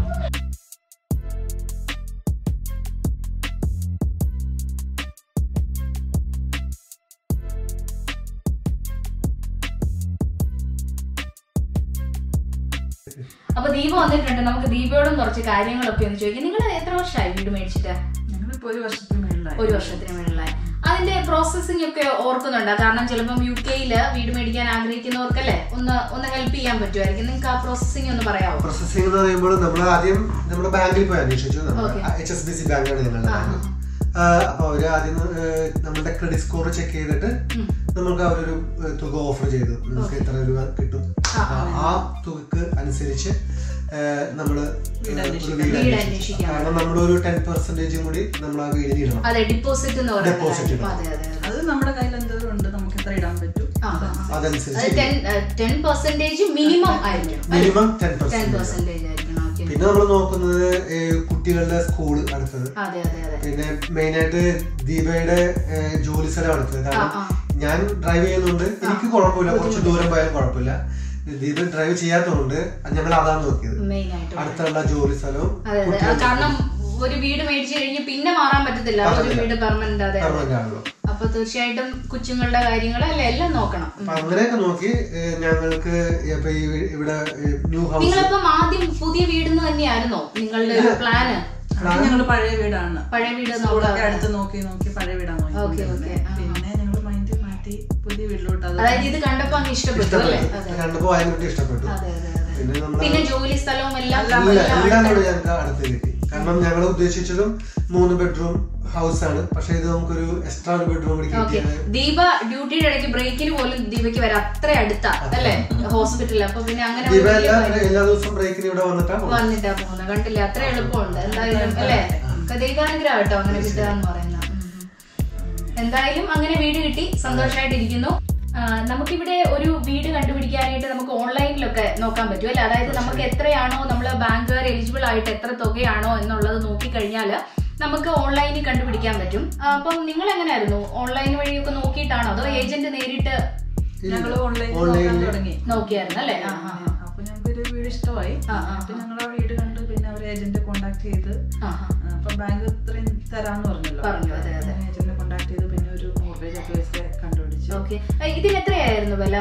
[SPEAKER 1] അപ്പൊ ദീപ വന്നിട്ടുണ്ട് നമുക്ക് ദീപയോടും കുറച്ച് കാര്യങ്ങളൊക്കെ ഒന്ന് ചോദിക്കാം നിങ്ങൾ എത്ര വർഷമായി വീട് മേടിച്ചിട്ട്
[SPEAKER 3] ഞങ്ങളിപ്പോ ഒരു വർഷത്തിന് മേളിലായി
[SPEAKER 1] ഒരു വർഷത്തിന് മുകളിലായി അതിന്റെ പ്രോസസ്സിംഗ് ഒക്കെ ഓർക്കുന്നുണ്ടോ കാരണം ചിലപ്പം യു കെയില് വീട് മേടിക്കാൻ ആഗ്രഹിക്കുന്നവർക്കല്ലേ ഒന്ന് ഒന്ന് ഹെൽപ്പ് ചെയ്യാൻ പറ്റുമായിരിക്കും നിങ്ങൾക്ക് ആ പ്രോസസ്സിംഗ് ഒന്ന് പറയാമോ
[SPEAKER 2] പ്രോസസ്സിംഗ് എന്ന് പറയുമ്പോൾ നമ്മൾ ആദ്യം നമ്മുടെ ബാങ്കിൽ പോയി അന്വേഷിച്ചു
[SPEAKER 1] Okay.
[SPEAKER 2] H S B C ബാങ്കാണ് ഞങ്ങളുടെ
[SPEAKER 1] ആ,
[SPEAKER 2] ബാങ്ക് അപ്പൊ അവര് ആദ്യം ഏഹ്, നമ്മുടെ ക്രെഡിറ്റ് സ്കോർ ചെക്ക് ചെയ്തിട്ട്
[SPEAKER 1] ഉം.
[SPEAKER 2] നമുക്ക് അവരൊരു ഏഹ്, തുക ഓഫർ ചെയ്തു നിങ്ങൾക്ക് എത്ര രൂപ കിട്ടും
[SPEAKER 1] ആ,
[SPEAKER 2] ആ, ആ തുകക്ക് അനുസരിച്ച് ഏഹ്, നമ്മള്
[SPEAKER 3] വീട്
[SPEAKER 2] ഒരു
[SPEAKER 3] അന്വേഷിക്കാം.
[SPEAKER 2] വീട്
[SPEAKER 1] വീട്
[SPEAKER 2] അന്വേഷിക്കും.
[SPEAKER 1] അന്വേഷിക്കാം.
[SPEAKER 2] കാരണം നമ്മുടെ ഒരു ടെൻ പെർസെന്റേജും കൂടി നമ്മൾ ആ വീടിന് ഇടണം
[SPEAKER 1] അതെ ഡിപ്പോസിറ്റ് എന്ന് പറയുന്നത്
[SPEAKER 2] Deposit ഇടും.
[SPEAKER 1] അതെ അതെ അതെ
[SPEAKER 3] അത് നമ്മുടെ കയ്യിൽ എന്തെങ്കിലും ഉണ്ട് നമുക്ക് എത്ര ഇടാൻ പറ്റും
[SPEAKER 1] ആ, ആ, ആ. അത്
[SPEAKER 2] അതനുസരിച്ച്
[SPEAKER 1] ടെൻ ടെൻ പെർസെന്റേജ് മിനിമം ആയിരിക്കും
[SPEAKER 2] minimum ten
[SPEAKER 1] ten
[SPEAKER 2] percent
[SPEAKER 1] percentage ആയിരിക്കണം ഓക്കെ
[SPEAKER 2] പിന്നെ നമ്മൾ നോക്കുന്നത് ഏഹ്, കുട്ടികളുടെ സ്കൂൾ അടുത്തത്
[SPEAKER 1] അതെ അതെ അതെ
[SPEAKER 2] പിന്നെ മെയിൻ ആയിട്ട് ദീപയുടെ ഏഹ്, ജോലി സ്ഥലം അടുത്തത് കാരണം
[SPEAKER 1] ആ, ആ.
[SPEAKER 2] ഞാൻ ഡ്രൈവ് ചെയ്യുന്നുണ്ട് എനിക്ക് കുഴപ്പമില്ല കുറച്ച് ദൂരം പോയാലും കുഴപ്പമില്ല ദീപ ഡ്രൈവ് ചെയ്യാത്തതുകൊണ്ട് ഞങ്ങൾ അതാണ് നോക്കിയത്
[SPEAKER 1] മെയിൻ ആയിട്ട്
[SPEAKER 2] അടുത്തുള്ള ജോലി സ്ഥലവും
[SPEAKER 1] അതെ അതെ ആ, കാരണം ഒരു വീട് മേടിച്ചു കഴിഞ്ഞ് പിന്നെ മാറാൻ പറ്റത്തില്ല ഒരു
[SPEAKER 2] പറ്റത്തില്ല.
[SPEAKER 1] വീട് പെർമനന്റ് അതെ അതെ.
[SPEAKER 2] പെർമനന്റ് ആണല്ലോ
[SPEAKER 1] അപ്പൊ തീർച്ചയായിട്ടും കൊച്ചുങ്ങളുടെ കാര്യങ്ങൾ അല്ല എല്ലാം നോക്കണം
[SPEAKER 2] അപ്പൊ അങ്ങനെയൊക്കെ നോക്കി ഏഹ്, ഞങ്ങൾക്ക് ഇപ്പൊ ഈ വി- ഇവിടെ ന്യൂ ഹൗസ്
[SPEAKER 1] നിങ്ങളിപ്പം ആദ്യം പുതിയ വീടെന്ന് തന്നെയായിരുന്നോ നിങ്ങളുടെ ഒരു പ്ലാന്
[SPEAKER 3] അത് ഞങ്ങള് പഴയ വീടാണ്
[SPEAKER 1] പഴയ വീട്
[SPEAKER 3] സ്കൂളൊക്കെ
[SPEAKER 1] നോക്കാം
[SPEAKER 3] അടുത്ത് നോക്കി നോക്കി പഴയ വീടാണ്
[SPEAKER 1] ഓക്കേ,
[SPEAKER 3] നോക്കിക്കൊണ്ടിരുന്നത്.
[SPEAKER 1] ഓക്കേ. ആ.
[SPEAKER 3] പിന്നെ ഞങ്ങൾ മൈൻഡ് മാറ്റി പുതിയ വീട്ടിലോട്ട് അത്
[SPEAKER 1] അതായത് ഇത് കണ്ടപ്പോ അങ്ങ് ഇഷ്ടപ്പെട്ടു അല്ലേ
[SPEAKER 2] ഇഷ്ടപ്പെട്ടു
[SPEAKER 1] അതെ
[SPEAKER 2] കണ്ടപ്പോ ഭയങ്കര ഇഷ്ടപ്പെട്ടു
[SPEAKER 1] അതെ അതെ അതെ
[SPEAKER 2] പിന്നെ നമ്മള്
[SPEAKER 1] പിന്നെ ജോലി സ്ഥലവും എല്ലാം
[SPEAKER 3] എല്ലാം
[SPEAKER 2] ഇല്ല,
[SPEAKER 1] എല്ലാം
[SPEAKER 2] എല്ലാം കൂടെ ഞങ്ങൾക്ക് അടുത്ത് കിട്ടി കാരണം ഞങ്ങൾ ഉദ്ദേശിച്ചതും മൂന്ന് ബെഡ്റൂം ഹൗസ് ആണ് പക്ഷെ ഇത് നമുക്കൊരു എക്സ്ട്രാ ഒരു ബെഡ്റൂം കൂടി
[SPEAKER 1] ഓക്കെ
[SPEAKER 2] കിട്ടിയത്
[SPEAKER 1] ദീപ ഡ്യൂട്ടിയുടെ ഇടയ്ക്ക് ബ്രേക്കിന് പോലും ദീപയ്ക്ക് വരാം അത്ര അടുത്താ അല്ലേ ഹോസ്പിറ്റലിൽ അപ്പൊ പിന്നെ അങ്ങനെ ഒരു
[SPEAKER 2] ദീപ
[SPEAKER 1] വലിയ
[SPEAKER 2] എല്ലാ
[SPEAKER 1] കാര്യം
[SPEAKER 2] എല്ലാ ദിവസവും ബ്രേക്കിന് ഇവിടെ വന്നിട്ടാ പോകുന്നത്.
[SPEAKER 1] വന്നിട്ടാ പോകുന്നത് കണ്ടില്ലേ അത്ര എളുപ്പമുണ്ട് എന്തായാലും അല്ലേ ദൈവാനുഗ്രഹം കേട്ടോ അങ്ങനെ കിട്ടുക എന്ന് പറയുന്ന ഉം, ഉം. എന്തായാലും അങ്ങനെ വീട് കിട്ടി സന്തോഷമായിട്ടിരിക്കുന്നു ആ, നമുക്കിവിടെ ഒരു വീട് കണ്ടുപിടിക്കാനായിട്ട് നമുക്ക് ഓൺലൈനിലൊക്കെ നോക്കാൻ പറ്റും അല്ലെ അതായത് നമുക്ക് എത്രയാണോ നമ്മൾ ബാങ്കുകാർ എലിജിബിൾ ആയിട്ട് എത്ര തുകയാണോ എന്നുള്ളത് നോക്കിക്കഴിഞ്ഞാൽ നമുക്ക് ഓൺലൈനിൽ കണ്ടുപിടിക്കാൻ പറ്റും ആ, അപ്പം നിങ്ങൾ എങ്ങനെയായിരുന്നു ഓൺലൈൻ വഴിയൊക്കെ നോക്കിയിട്ടാണോ അതോ ഏജന്റ് നേരിട്ട്
[SPEAKER 3] ഞങ്ങള് ഓൺലൈനിൽ
[SPEAKER 2] ഓൺലൈനിൽ
[SPEAKER 3] നോക്കാൻ തുടങ്ങി
[SPEAKER 1] നോക്കിയായിരുന്നു അല്ലേ ആ ആ ആ.
[SPEAKER 3] അപ്പൊ ഞങ്ങൾക്ക് ഒരു വീട് ഇഷ്ടമായി
[SPEAKER 1] ആ, ആ,
[SPEAKER 3] അപ്പൊ ഞങ്ങൾ ആ വീട് കണ്ട് പിന്നെ അവർ ഏജന്റ് കോണ്ടാക്ട് ചെയ്ത്
[SPEAKER 1] ആ ആ.
[SPEAKER 3] അപ്പൊ ബാങ്ക് ഇത്രയും തരാന്ന് പറഞ്ഞല്ലോ
[SPEAKER 1] പറഞ്ഞു, അതെ, അതെ.
[SPEAKER 3] ഏജന്റിനെ കോണ്ടാക്ട് ചെയ്ത് പിന്നെ ഒരു മോർഗേജ് അഡ്വൈസറെ കണ്ടുപിടിച്ചു
[SPEAKER 1] ഓക്കെ ഇതിന് എത്രയായിരുന്നു വില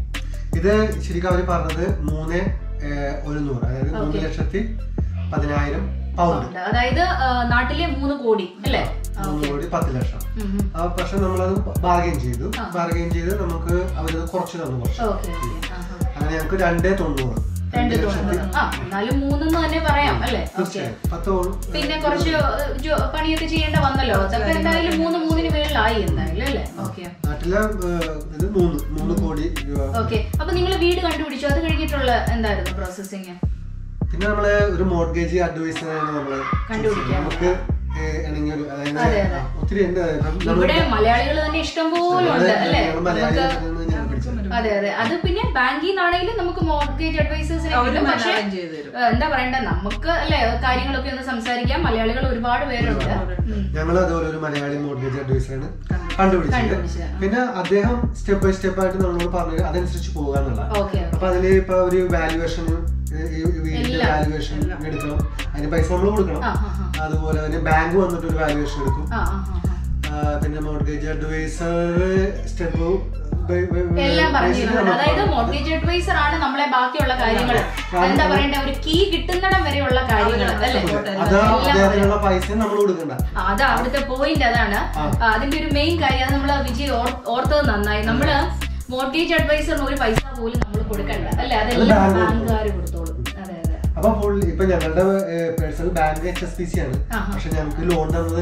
[SPEAKER 2] ഇത് ശരിക്കും അവര് പറഞ്ഞത് മൂന്ന് ഏഹ്, ഒരുന്നൂറ് അതായത് മൂന്ന്
[SPEAKER 1] Okay.
[SPEAKER 2] ലക്ഷത്തി പതിനായിരം പൗണ്ട്
[SPEAKER 1] ഉണ്ട്. അതായത് ആ, നാട്ടിലെ മൂന്ന് കോടി അല്ലേ ആ,
[SPEAKER 2] മൂന്ന്
[SPEAKER 1] ഓക്കെ.
[SPEAKER 2] കോടി പത്ത് ലക്ഷം
[SPEAKER 1] ഉം, ഉം.
[SPEAKER 2] ആ പക്ഷെ നമ്മളത് ബാർഗെയിൻ ചെയ്തു
[SPEAKER 1] ആ.
[SPEAKER 2] ബാർഗെയിൻ ചെയ്ത് നമുക്ക് അവരത് കുറച്ച് തന്നു കുറച്ച്
[SPEAKER 1] ഓക്കെ ഓക്കെ ആ, ആ.
[SPEAKER 2] അങ്ങനെ ഞങ്ങൾക്ക് രണ്ടേ തൊണ്ണൂറ്
[SPEAKER 1] രണ്ട് തോന്നുന്നു ആ എന്നാലും മൂന്നെന്ന് തന്നെ പറയാം അല്ലേ ഓക്കെ
[SPEAKER 2] തീർച്ചയായും പത്തോളം
[SPEAKER 1] പിന്നെ കുറച്ച് ഏഹ്, ജോ- പണിയൊക്കെ ചെയ്യേണ്ട വന്നല്ലോ അതൊക്കെ എന്തായാലും മൂന്ന് മൂന്നിന് മേളിലായി എന്തായാലും അല്ലേ ഓക്കെ
[SPEAKER 2] നാട്ടിലെ ഏഹ്, ഇത് മൂന്ന് മൂന്ന് കോടി രൂപ
[SPEAKER 1] ഓക്കെ അപ്പൊ നിങ്ങൾ വീട് കണ്ടുപിടിച്ചു അത് കഴിഞ്ഞിട്ടുള്ള എന്തായിരുന്നു പ്രോസസ്സിങ്
[SPEAKER 2] പിന്നെ നമ്മള് ഒരു മോർഗേജ് അഡ്വൈസറാണ് നമ്മള്
[SPEAKER 1] കണ്ടുപിടിക്കാൻ.
[SPEAKER 2] നമുക്ക് ഏഹ്, ഇണങ്ങിയ ഒരു അതായത്
[SPEAKER 1] അതെ, അതെ.
[SPEAKER 2] ഒത്തിരി ഉണ്ട് ഇപ്പം നമ്മള്
[SPEAKER 1] ഇവിടെ മലയാളികൾ തന്നെ ഇഷ്ടം പോലെ ഉണ്ട് അല്ലേ
[SPEAKER 2] ഞങ്ങള് മലയാളികളിൽ നിന്ന് ഞാൻ പിടിച്ചത്.
[SPEAKER 1] അതെ അതെ അത് പിന്നെ ബാങ്കിൽ നിന്നാണെങ്കിലും നമുക്ക് മോർഗേജ് അഡ്വൈസേഴ്സിനെ
[SPEAKER 3] അവര്
[SPEAKER 1] കിട്ടും പക്ഷേ
[SPEAKER 3] മനോരഞ്ജനം ചെയ്ത് തരും.
[SPEAKER 1] ഏഹ്, എന്താ പറയണ്ട നമുക്ക് അല്ലേ കാര്യങ്ങളൊക്കെ ഒന്ന് സംസാരിക്കാം മലയാളികൾ ഒരുപാട് പേരുണ്ട് ഉം.
[SPEAKER 2] ഞങ്ങൾ അതുപോലെ ഒരു മലയാളി മോർഗേജ് അഡ്വൈസറാണ് കണ്ടുപിടിച്ചത്
[SPEAKER 1] കണ്ടുപിടിച്ചത്.
[SPEAKER 2] പിന്നെ അദ്ദേഹം സ്റ്റെപ്പ് ബൈ സ്റ്റെപ്പ് ആയിട്ട് നമ്മളോട് പറഞ്ഞു അതനുസരിച്ച് പോകാന്നുള്ള
[SPEAKER 1] ഓക്കെ
[SPEAKER 2] അപ്പൊ അതില് ഇപ്പൊ ഒരു വാല്യുവേഷൻ വീടിന്റെ
[SPEAKER 1] എല്ലാം.
[SPEAKER 2] വാല്യുവേഷൻ എടുക്കണം അതിന് പൈസ നമ്മൾ കൊടുക്കണം
[SPEAKER 1] ആ ആ ആ
[SPEAKER 2] അതുപോലെ തന്നെ ബാങ്ക് വന്നിട്ട് ഒരു വാല്യുവേഷൻ എടുക്കും
[SPEAKER 1] ആ ആ ആ
[SPEAKER 2] ആ, പിന്നെ മോർഗേജ് അഡ്വൈസർ സ്റ്റെപ്പ്
[SPEAKER 1] എല്ലാം പറഞ്ഞു തരുന്നുണ്ട്. അതായത് മോർഗേജ് അഡ്വൈസർ ആണ് നമ്മളെ ബാക്കിയുള്ള കാര്യങ്ങൾ എന്താ പറയണ്ട ഒരു കീ കിട്ടുന്നിടം വരെയുള്ള കാര്യങ്ങൾ അല്ലേ
[SPEAKER 2] അത് അദ്ദേഹത്തിനുള്ള പൈസ നമ്മൾ കൊടുക്കണ്ട
[SPEAKER 1] ആ, അത് അവിടുത്തെ പോയിന്റ് അതാണ് ആ, അതിന്റെ ഒരു മെയിൻ കാര്യം അത് നമ്മള് വിജയ് ഓർ- ഓർത്തത് നന്നായി നമ്മള് മോർഗേജ് അഡ്വൈസറിന് ഒരു പൈസ പോലും നമ്മൾ കൊടുക്കണ്ട അല്ലെ അതെല്ലാം
[SPEAKER 2] ബാങ്ക്
[SPEAKER 1] ബാങ്കുകാർ കൊടുത്തോളും അതെ അതെ
[SPEAKER 2] അപ്പൊ ഫുൾ ഇപ്പൊ ഞങ്ങളുടെ personal bank H S P C ആണ്
[SPEAKER 1] ആഹാ.
[SPEAKER 2] പക്ഷെ ഞങ്ങൾക്ക് ലോൺ തന്നത്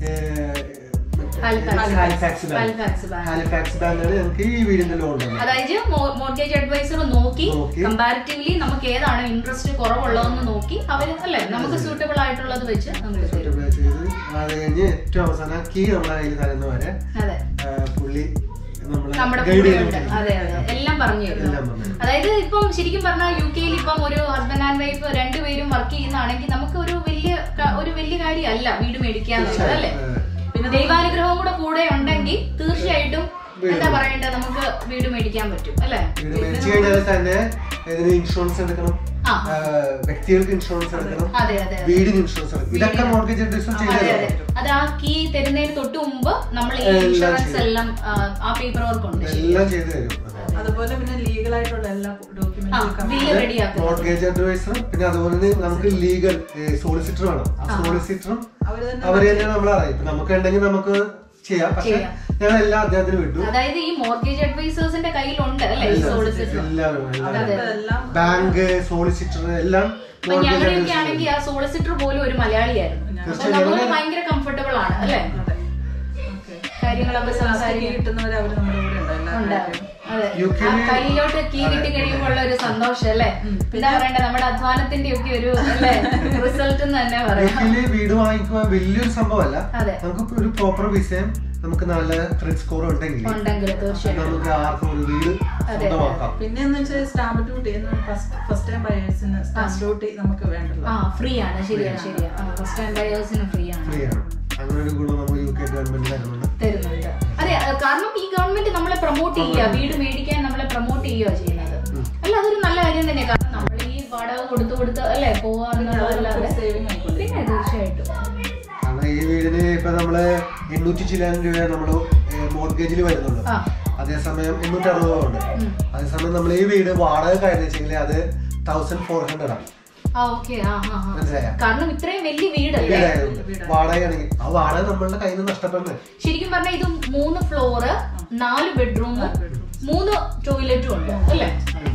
[SPEAKER 1] Halifax.
[SPEAKER 2] Halifax bank
[SPEAKER 1] Halifax bank.
[SPEAKER 2] Halifax ബാങ്കാണ് ഞങ്ങൾക്ക് ഈ വീടിന്റെ ലോൺ തന്നത്
[SPEAKER 1] അതായത് മോർഗേജ് അഡ്വൈസർ നോക്കി
[SPEAKER 2] നോക്കി.
[SPEAKER 1] കമ്പാരിറ്റീവ്ലി നമുക്ക് ഏതാണ് ഇൻട്രസ്റ്റ് കുറവുള്ളതെന്ന് നോക്കി അവര് അല്ലെ നമുക്ക് സൂട്ടബിൾ ആയിട്ടുള്ളത് വെച്ച് നമുക്ക് തരും
[SPEAKER 2] Apply ചെയ്ത് അത് കഴിഞ്ഞ് ഏറ്റവും അവസാനം കീ നമ്മുടെ കയ്യിൽ തരുന്ന വരെ
[SPEAKER 1] അതെ
[SPEAKER 2] ആ, പുള്ളി നമ്മളെ
[SPEAKER 1] നമ്മുടെ
[SPEAKER 2] ഗൈഡ്
[SPEAKER 1] കൂടെ
[SPEAKER 2] ചെയ്ത്
[SPEAKER 1] ഉണ്ട് അതെ അതെ എല്ലാം പറഞ്ഞു തരും
[SPEAKER 2] എല്ലാം പറഞ്ഞു
[SPEAKER 1] അതായത് ഇപ്പം ശരിക്കും പറഞ്ഞാൽ യു കെയിൽ ഇപ്പം ഒരു ഹസ്ബൻഡ് ആൻഡ് വൈഫ് രണ്ടുപേരും വർക്ക് ചെയ്യുന്നതാണെങ്കിൽ നമുക്ക് ഒരു വലിയ ക- ഒരു വലിയ കാര്യമല്ല വീട് മേടിക്കുക എന്നുള്ളത് അല്ലേ പിന്നെ ദൈവാനുഗ്രഹവും കൂടെ കൂടെ ഉണ്ടെങ്കിൽ തീർച്ചയായിട്ടും എന്താ പറയണ്ടത് നമുക്ക് വീട് മേടിക്കാൻ പറ്റും അല്ലേ
[SPEAKER 2] വീട് മേടിച്ചു കഴിഞ്ഞാൽ തന്നെ ഇതിന് ഇൻഷുറൻസ് എടുക്കണം
[SPEAKER 1] ആ.
[SPEAKER 2] ആ, വ്യക്തികൾക്ക് ഇൻഷുറൻസ് എടുക്കണം
[SPEAKER 1] അതെ അതെ അതെ
[SPEAKER 2] വീടിന് ഇൻഷുറൻസ് എടുക്കണം ഇതൊക്കെ മോർഗേജ് അഡ്വൈസർ ചെയ്തു
[SPEAKER 1] അതെ അതെ
[SPEAKER 2] തരും
[SPEAKER 1] അത് ആ കീ തരുന്നതിന് തൊട്ട് മുമ്പ് നമ്മൾ ഈ
[SPEAKER 2] എല്ലാം
[SPEAKER 1] ഇൻഷുറൻസ്
[SPEAKER 2] ചെയ്യും.
[SPEAKER 1] എല്ലാം ആ, ആ പേപ്പർ വർക്ക് ഉണ്ട് ശരി.
[SPEAKER 2] എല്ലാം ചെയ്തു തരും അതെ.
[SPEAKER 3] അതുപോലെ പിന്നെ ലീഗൽ ആയിട്ടുള്ള എല്ലാ
[SPEAKER 1] ആ
[SPEAKER 3] ഡോക്യുമെന്റ്സും
[SPEAKER 1] ബില്ല് റെഡിയാക്കും
[SPEAKER 2] മോർഗേജ് അഡ്വൈസറും പിന്നെ അതുപോലെ തന്നെ നമുക്ക് ലീഗൽ സോളിസിറ്റർ വേണം ആ സോളിസിറ്ററും
[SPEAKER 3] അവര് തന്നെ
[SPEAKER 2] അവര് തന്നെ നമ്മളെ അറിയും ഇപ്പൊ നമുക്ക് ഉണ്ടെങ്കിൽ നമുക്ക് ചെയ്യാം പക്ഷെ
[SPEAKER 1] ചെയ്യാം.
[SPEAKER 2] ഞങ്ങൾ എല്ലാം അദ്ദേഹത്തിന് വിട്ടു
[SPEAKER 1] അതായത് ഈ മോർഗേജ് അഡ്വൈസേഴ്സിന്റെ കയ്യിലുണ്ട് അല്ലേ ഈ സോളിസിറ്റർ
[SPEAKER 2] എല്ലാവരും എല്ലാവരും
[SPEAKER 3] അവരിപ്പോ എല്ലാം
[SPEAKER 2] ബാങ്ക് സോളിസിറ്റർ എല്ലാം
[SPEAKER 1] അപ്പൊ ഞങ്ങളുടെയൊക്കെ ആണെങ്കിൽ ആ സോളിസിറ്റർ പോലും ഒരു മലയാളിയായിരുന്നു അപ്പൊ നമുക്ക് ഭയങ്കര കംഫർട്ടബിൾ ആണ് അല്ലേ
[SPEAKER 3] അതെ ഓക്കെ
[SPEAKER 1] കാര്യങ്ങളൊക്കെ സംസാരിക്കാൻ
[SPEAKER 3] കിട്ടുന്നവരെ അവര് നമ്മുടെ കൂടെ ഉണ്ട് എല്ലാ
[SPEAKER 1] ഉണ്ടാവും അതെ
[SPEAKER 2] യു
[SPEAKER 1] ആ
[SPEAKER 2] കെയില്
[SPEAKER 1] കയ്യിലോട്ട് കീ കിട്ടി കഴിയുമ്പോൾ ഉള്ള ഒരു സന്തോഷം അല്ലേ എന്താ പറയണ്ടേ നമ്മുടെ അധ്വാനത്തിന്റെ ഒക്കെ ഒരു അല്ലേ റിസൾട്ട് എന്ന് തന്നെ പറയാം
[SPEAKER 2] യുകെയില് വീട് വാങ്ങിക്കുക വലിയൊരു സംഭവമല്ല
[SPEAKER 1] അതെ
[SPEAKER 2] നമുക്ക് ഒരു പ്രോപ്പർ വിസയും നമുക്ക് നല്ല ക്രെഡിറ്റ് സ്കോർ ഉണ്ടെങ്കിൽ
[SPEAKER 1] ഉണ്ടെങ്കിൽ തീർച്ചയായിട്ടും
[SPEAKER 2] നമുക്ക് ആർക്കും ഒരു വീട് സ്വന്തമാക്കാം
[SPEAKER 3] പിന്നെ എന്ന് വെച്ചാൽ സ്റ്റാമ്പ് ഡ്യൂട്ടി ഫസ്റ്റ് ടൈം ബയേഴ്സിന് സ്റ്റാമ്പ് ഡ്യൂട്ടി നമുക്ക് വേണ്ടല്ലോ
[SPEAKER 1] ആ ഫ്രീ ആണ് ശരിയാണ് ശരിയാണ് ഫസ്റ്റ് ടൈം ബയേഴ്സിന് ഫ്രീ ആണ്
[SPEAKER 2] ഫ്രീ ആണ് അങ്ങനെ ഒരു ഗുണം നമുക്ക് യു കെ ഗവൺമെന്റ് തരുന്നുണ്ട്
[SPEAKER 1] തരുന്നുണ്ട് അതെ അത് കാരണം ഈ ഗവൺമെന്റ് നമ്മളെ പ്രൊമോട്ട് ചെയ്യുക വീട് മേടിക്കാൻ നമ്മളെ പ്രൊമോട്ട് ചെയ്യുക ചെയ്യുന്നത് അല്ല അതൊരു നല്ല കാര്യം തന്നെയാണ് കാരണം നമ്മൾ ഈ വാടക കൊടുത്ത് കൊടുത്ത് അല്ലേ പോവാന്നുള്ളതല്ലാതെ
[SPEAKER 3] സേവിങ് ആയിക്കൊണ്ട്
[SPEAKER 1] പിന്നെ തീർച്ചയായിട്ടും
[SPEAKER 2] കാരണം ഈ വീടിന് ഇപ്പൊ നമ്മള് എണ്ണൂറ്റി ചില്ലായിരം രൂപ നമ്മള് മോർഗേജിൽ വരുന്നുള്ളൂ
[SPEAKER 1] ആ
[SPEAKER 2] അതേസമയം എണ്ണൂറ്റി അറുപതുണ്ട്
[SPEAKER 1] ഉം.
[SPEAKER 2] അതേസമയം നമ്മൾ ഈ വീട് വാടക കഴിഞ്ഞ വെച്ചെങ്കിൽ അത് തൗസൻഡ് ഫോർ ഹൺഡ്രഡ് ആണ്
[SPEAKER 1] ആ ഓക്കെ ആ ആ ആ
[SPEAKER 2] മനസ്സിലായ
[SPEAKER 1] കാരണം ഇത്രയും വലിയ വീടല്ലേ
[SPEAKER 2] വീടായതുകൊണ്ട് വാടകയാണെങ്കിൽ ആ വാടക നമ്മളുടെ കയ്യിൽ നിന്ന് നഷ്ടപ്പെടുന്നത്
[SPEAKER 1] ശരിക്കും പറഞ്ഞാൽ ഇത് മൂന്ന് ഫ്ലോറ് നാല് ബെഡ്റൂമും മൂന്ന് ടോയ്ലറ്റും ഉണ്ട് അല്ലേ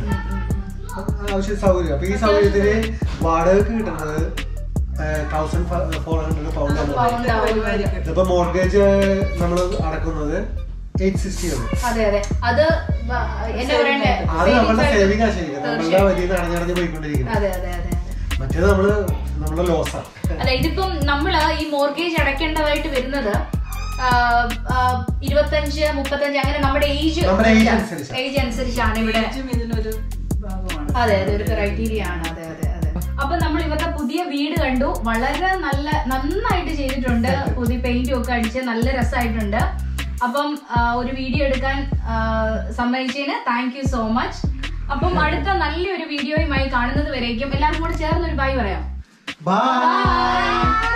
[SPEAKER 2] ആവശ്യ സൗകര്യം അപ്പൊ ഈ സൗകര്യത്തിന് വാടകക്ക് കിട്ടുന്നത് തൗസൻഡ് ഫോർ ഹൺഡ്രഡ് പൗണ്ട് ആണ്
[SPEAKER 1] പൗണ്ട് ആവും.
[SPEAKER 2] ഇതിപ്പോ മോർഗേജ് നമ്മൾ അടക്കുന്നത് എയ്റ്റ് സിക്സ്റ്റി ആണ്
[SPEAKER 1] അതെ അതെ അത് വ- എന്നാ പറയണ്ടേ
[SPEAKER 2] അത് നമ്മളുടെ
[SPEAKER 1] savings
[SPEAKER 2] സേവിംഗ് ആ
[SPEAKER 1] ആയിട്ട്
[SPEAKER 2] ചെയ്യുന്നത് നമ്മളുടെ
[SPEAKER 1] തീർച്ചയായും.
[SPEAKER 2] വലിയ അടഞ്ഞടഞ്ഞ് പോയിക്കൊണ്ടിരിക്കുന്നത്
[SPEAKER 1] അതെ അതെ അതെ അതെ
[SPEAKER 2] മറ്റേത് നമ്മള് നമ്മുടെ ലോസാണ്
[SPEAKER 1] അതെ ഇതിപ്പം നമ്മള് ഈ മോർഗേജ് അടയ്ക്കേണ്ടതായിട്ട് വരുന്നത് ആ, ആ, ഇരുപത്തഞ്ച് മുപ്പത്തഞ്ച് അങ്ങനെ നമ്മുടെ ഏജ്
[SPEAKER 2] നമ്മുടെ age അനുസരിച്ചാ.
[SPEAKER 1] ഏജ് അനുസരിച്ചാണ് ഇവിടെ
[SPEAKER 3] ഏജും ഇതിനൊരു ഭാഗമാണ്
[SPEAKER 1] അതെ അതെ ഒരു ക്രൈറ്റീരിയ ആണ് അതെ അതെ അതെ അപ്പൊ നമ്മൾ ഇവരുടെ പുതിയ വീട് കണ്ടു വളരെ നല്ല നന്നായിട്ട് ചെയ്തിട്ടുണ്ട് പുതിയ പെയിന്റും ഒക്കെ അടിച്ച് നല്ല രസമായിട്ടുണ്ട് അപ്പം ആ, ഒരു വീഡിയോ എടുക്കാൻ ആ, സമ്മതിച്ചതിന് താങ്ക് യു സോ മച്ച് അപ്പം അടുത്ത നല്ലൊരു വീഡിയോയുമായി കാണുന്നത് വരേക്കും എല്ലാവർക്കും കൂടെ ചേർന്ന് ഒരു ബൈ പറയാം
[SPEAKER 2] ബൈ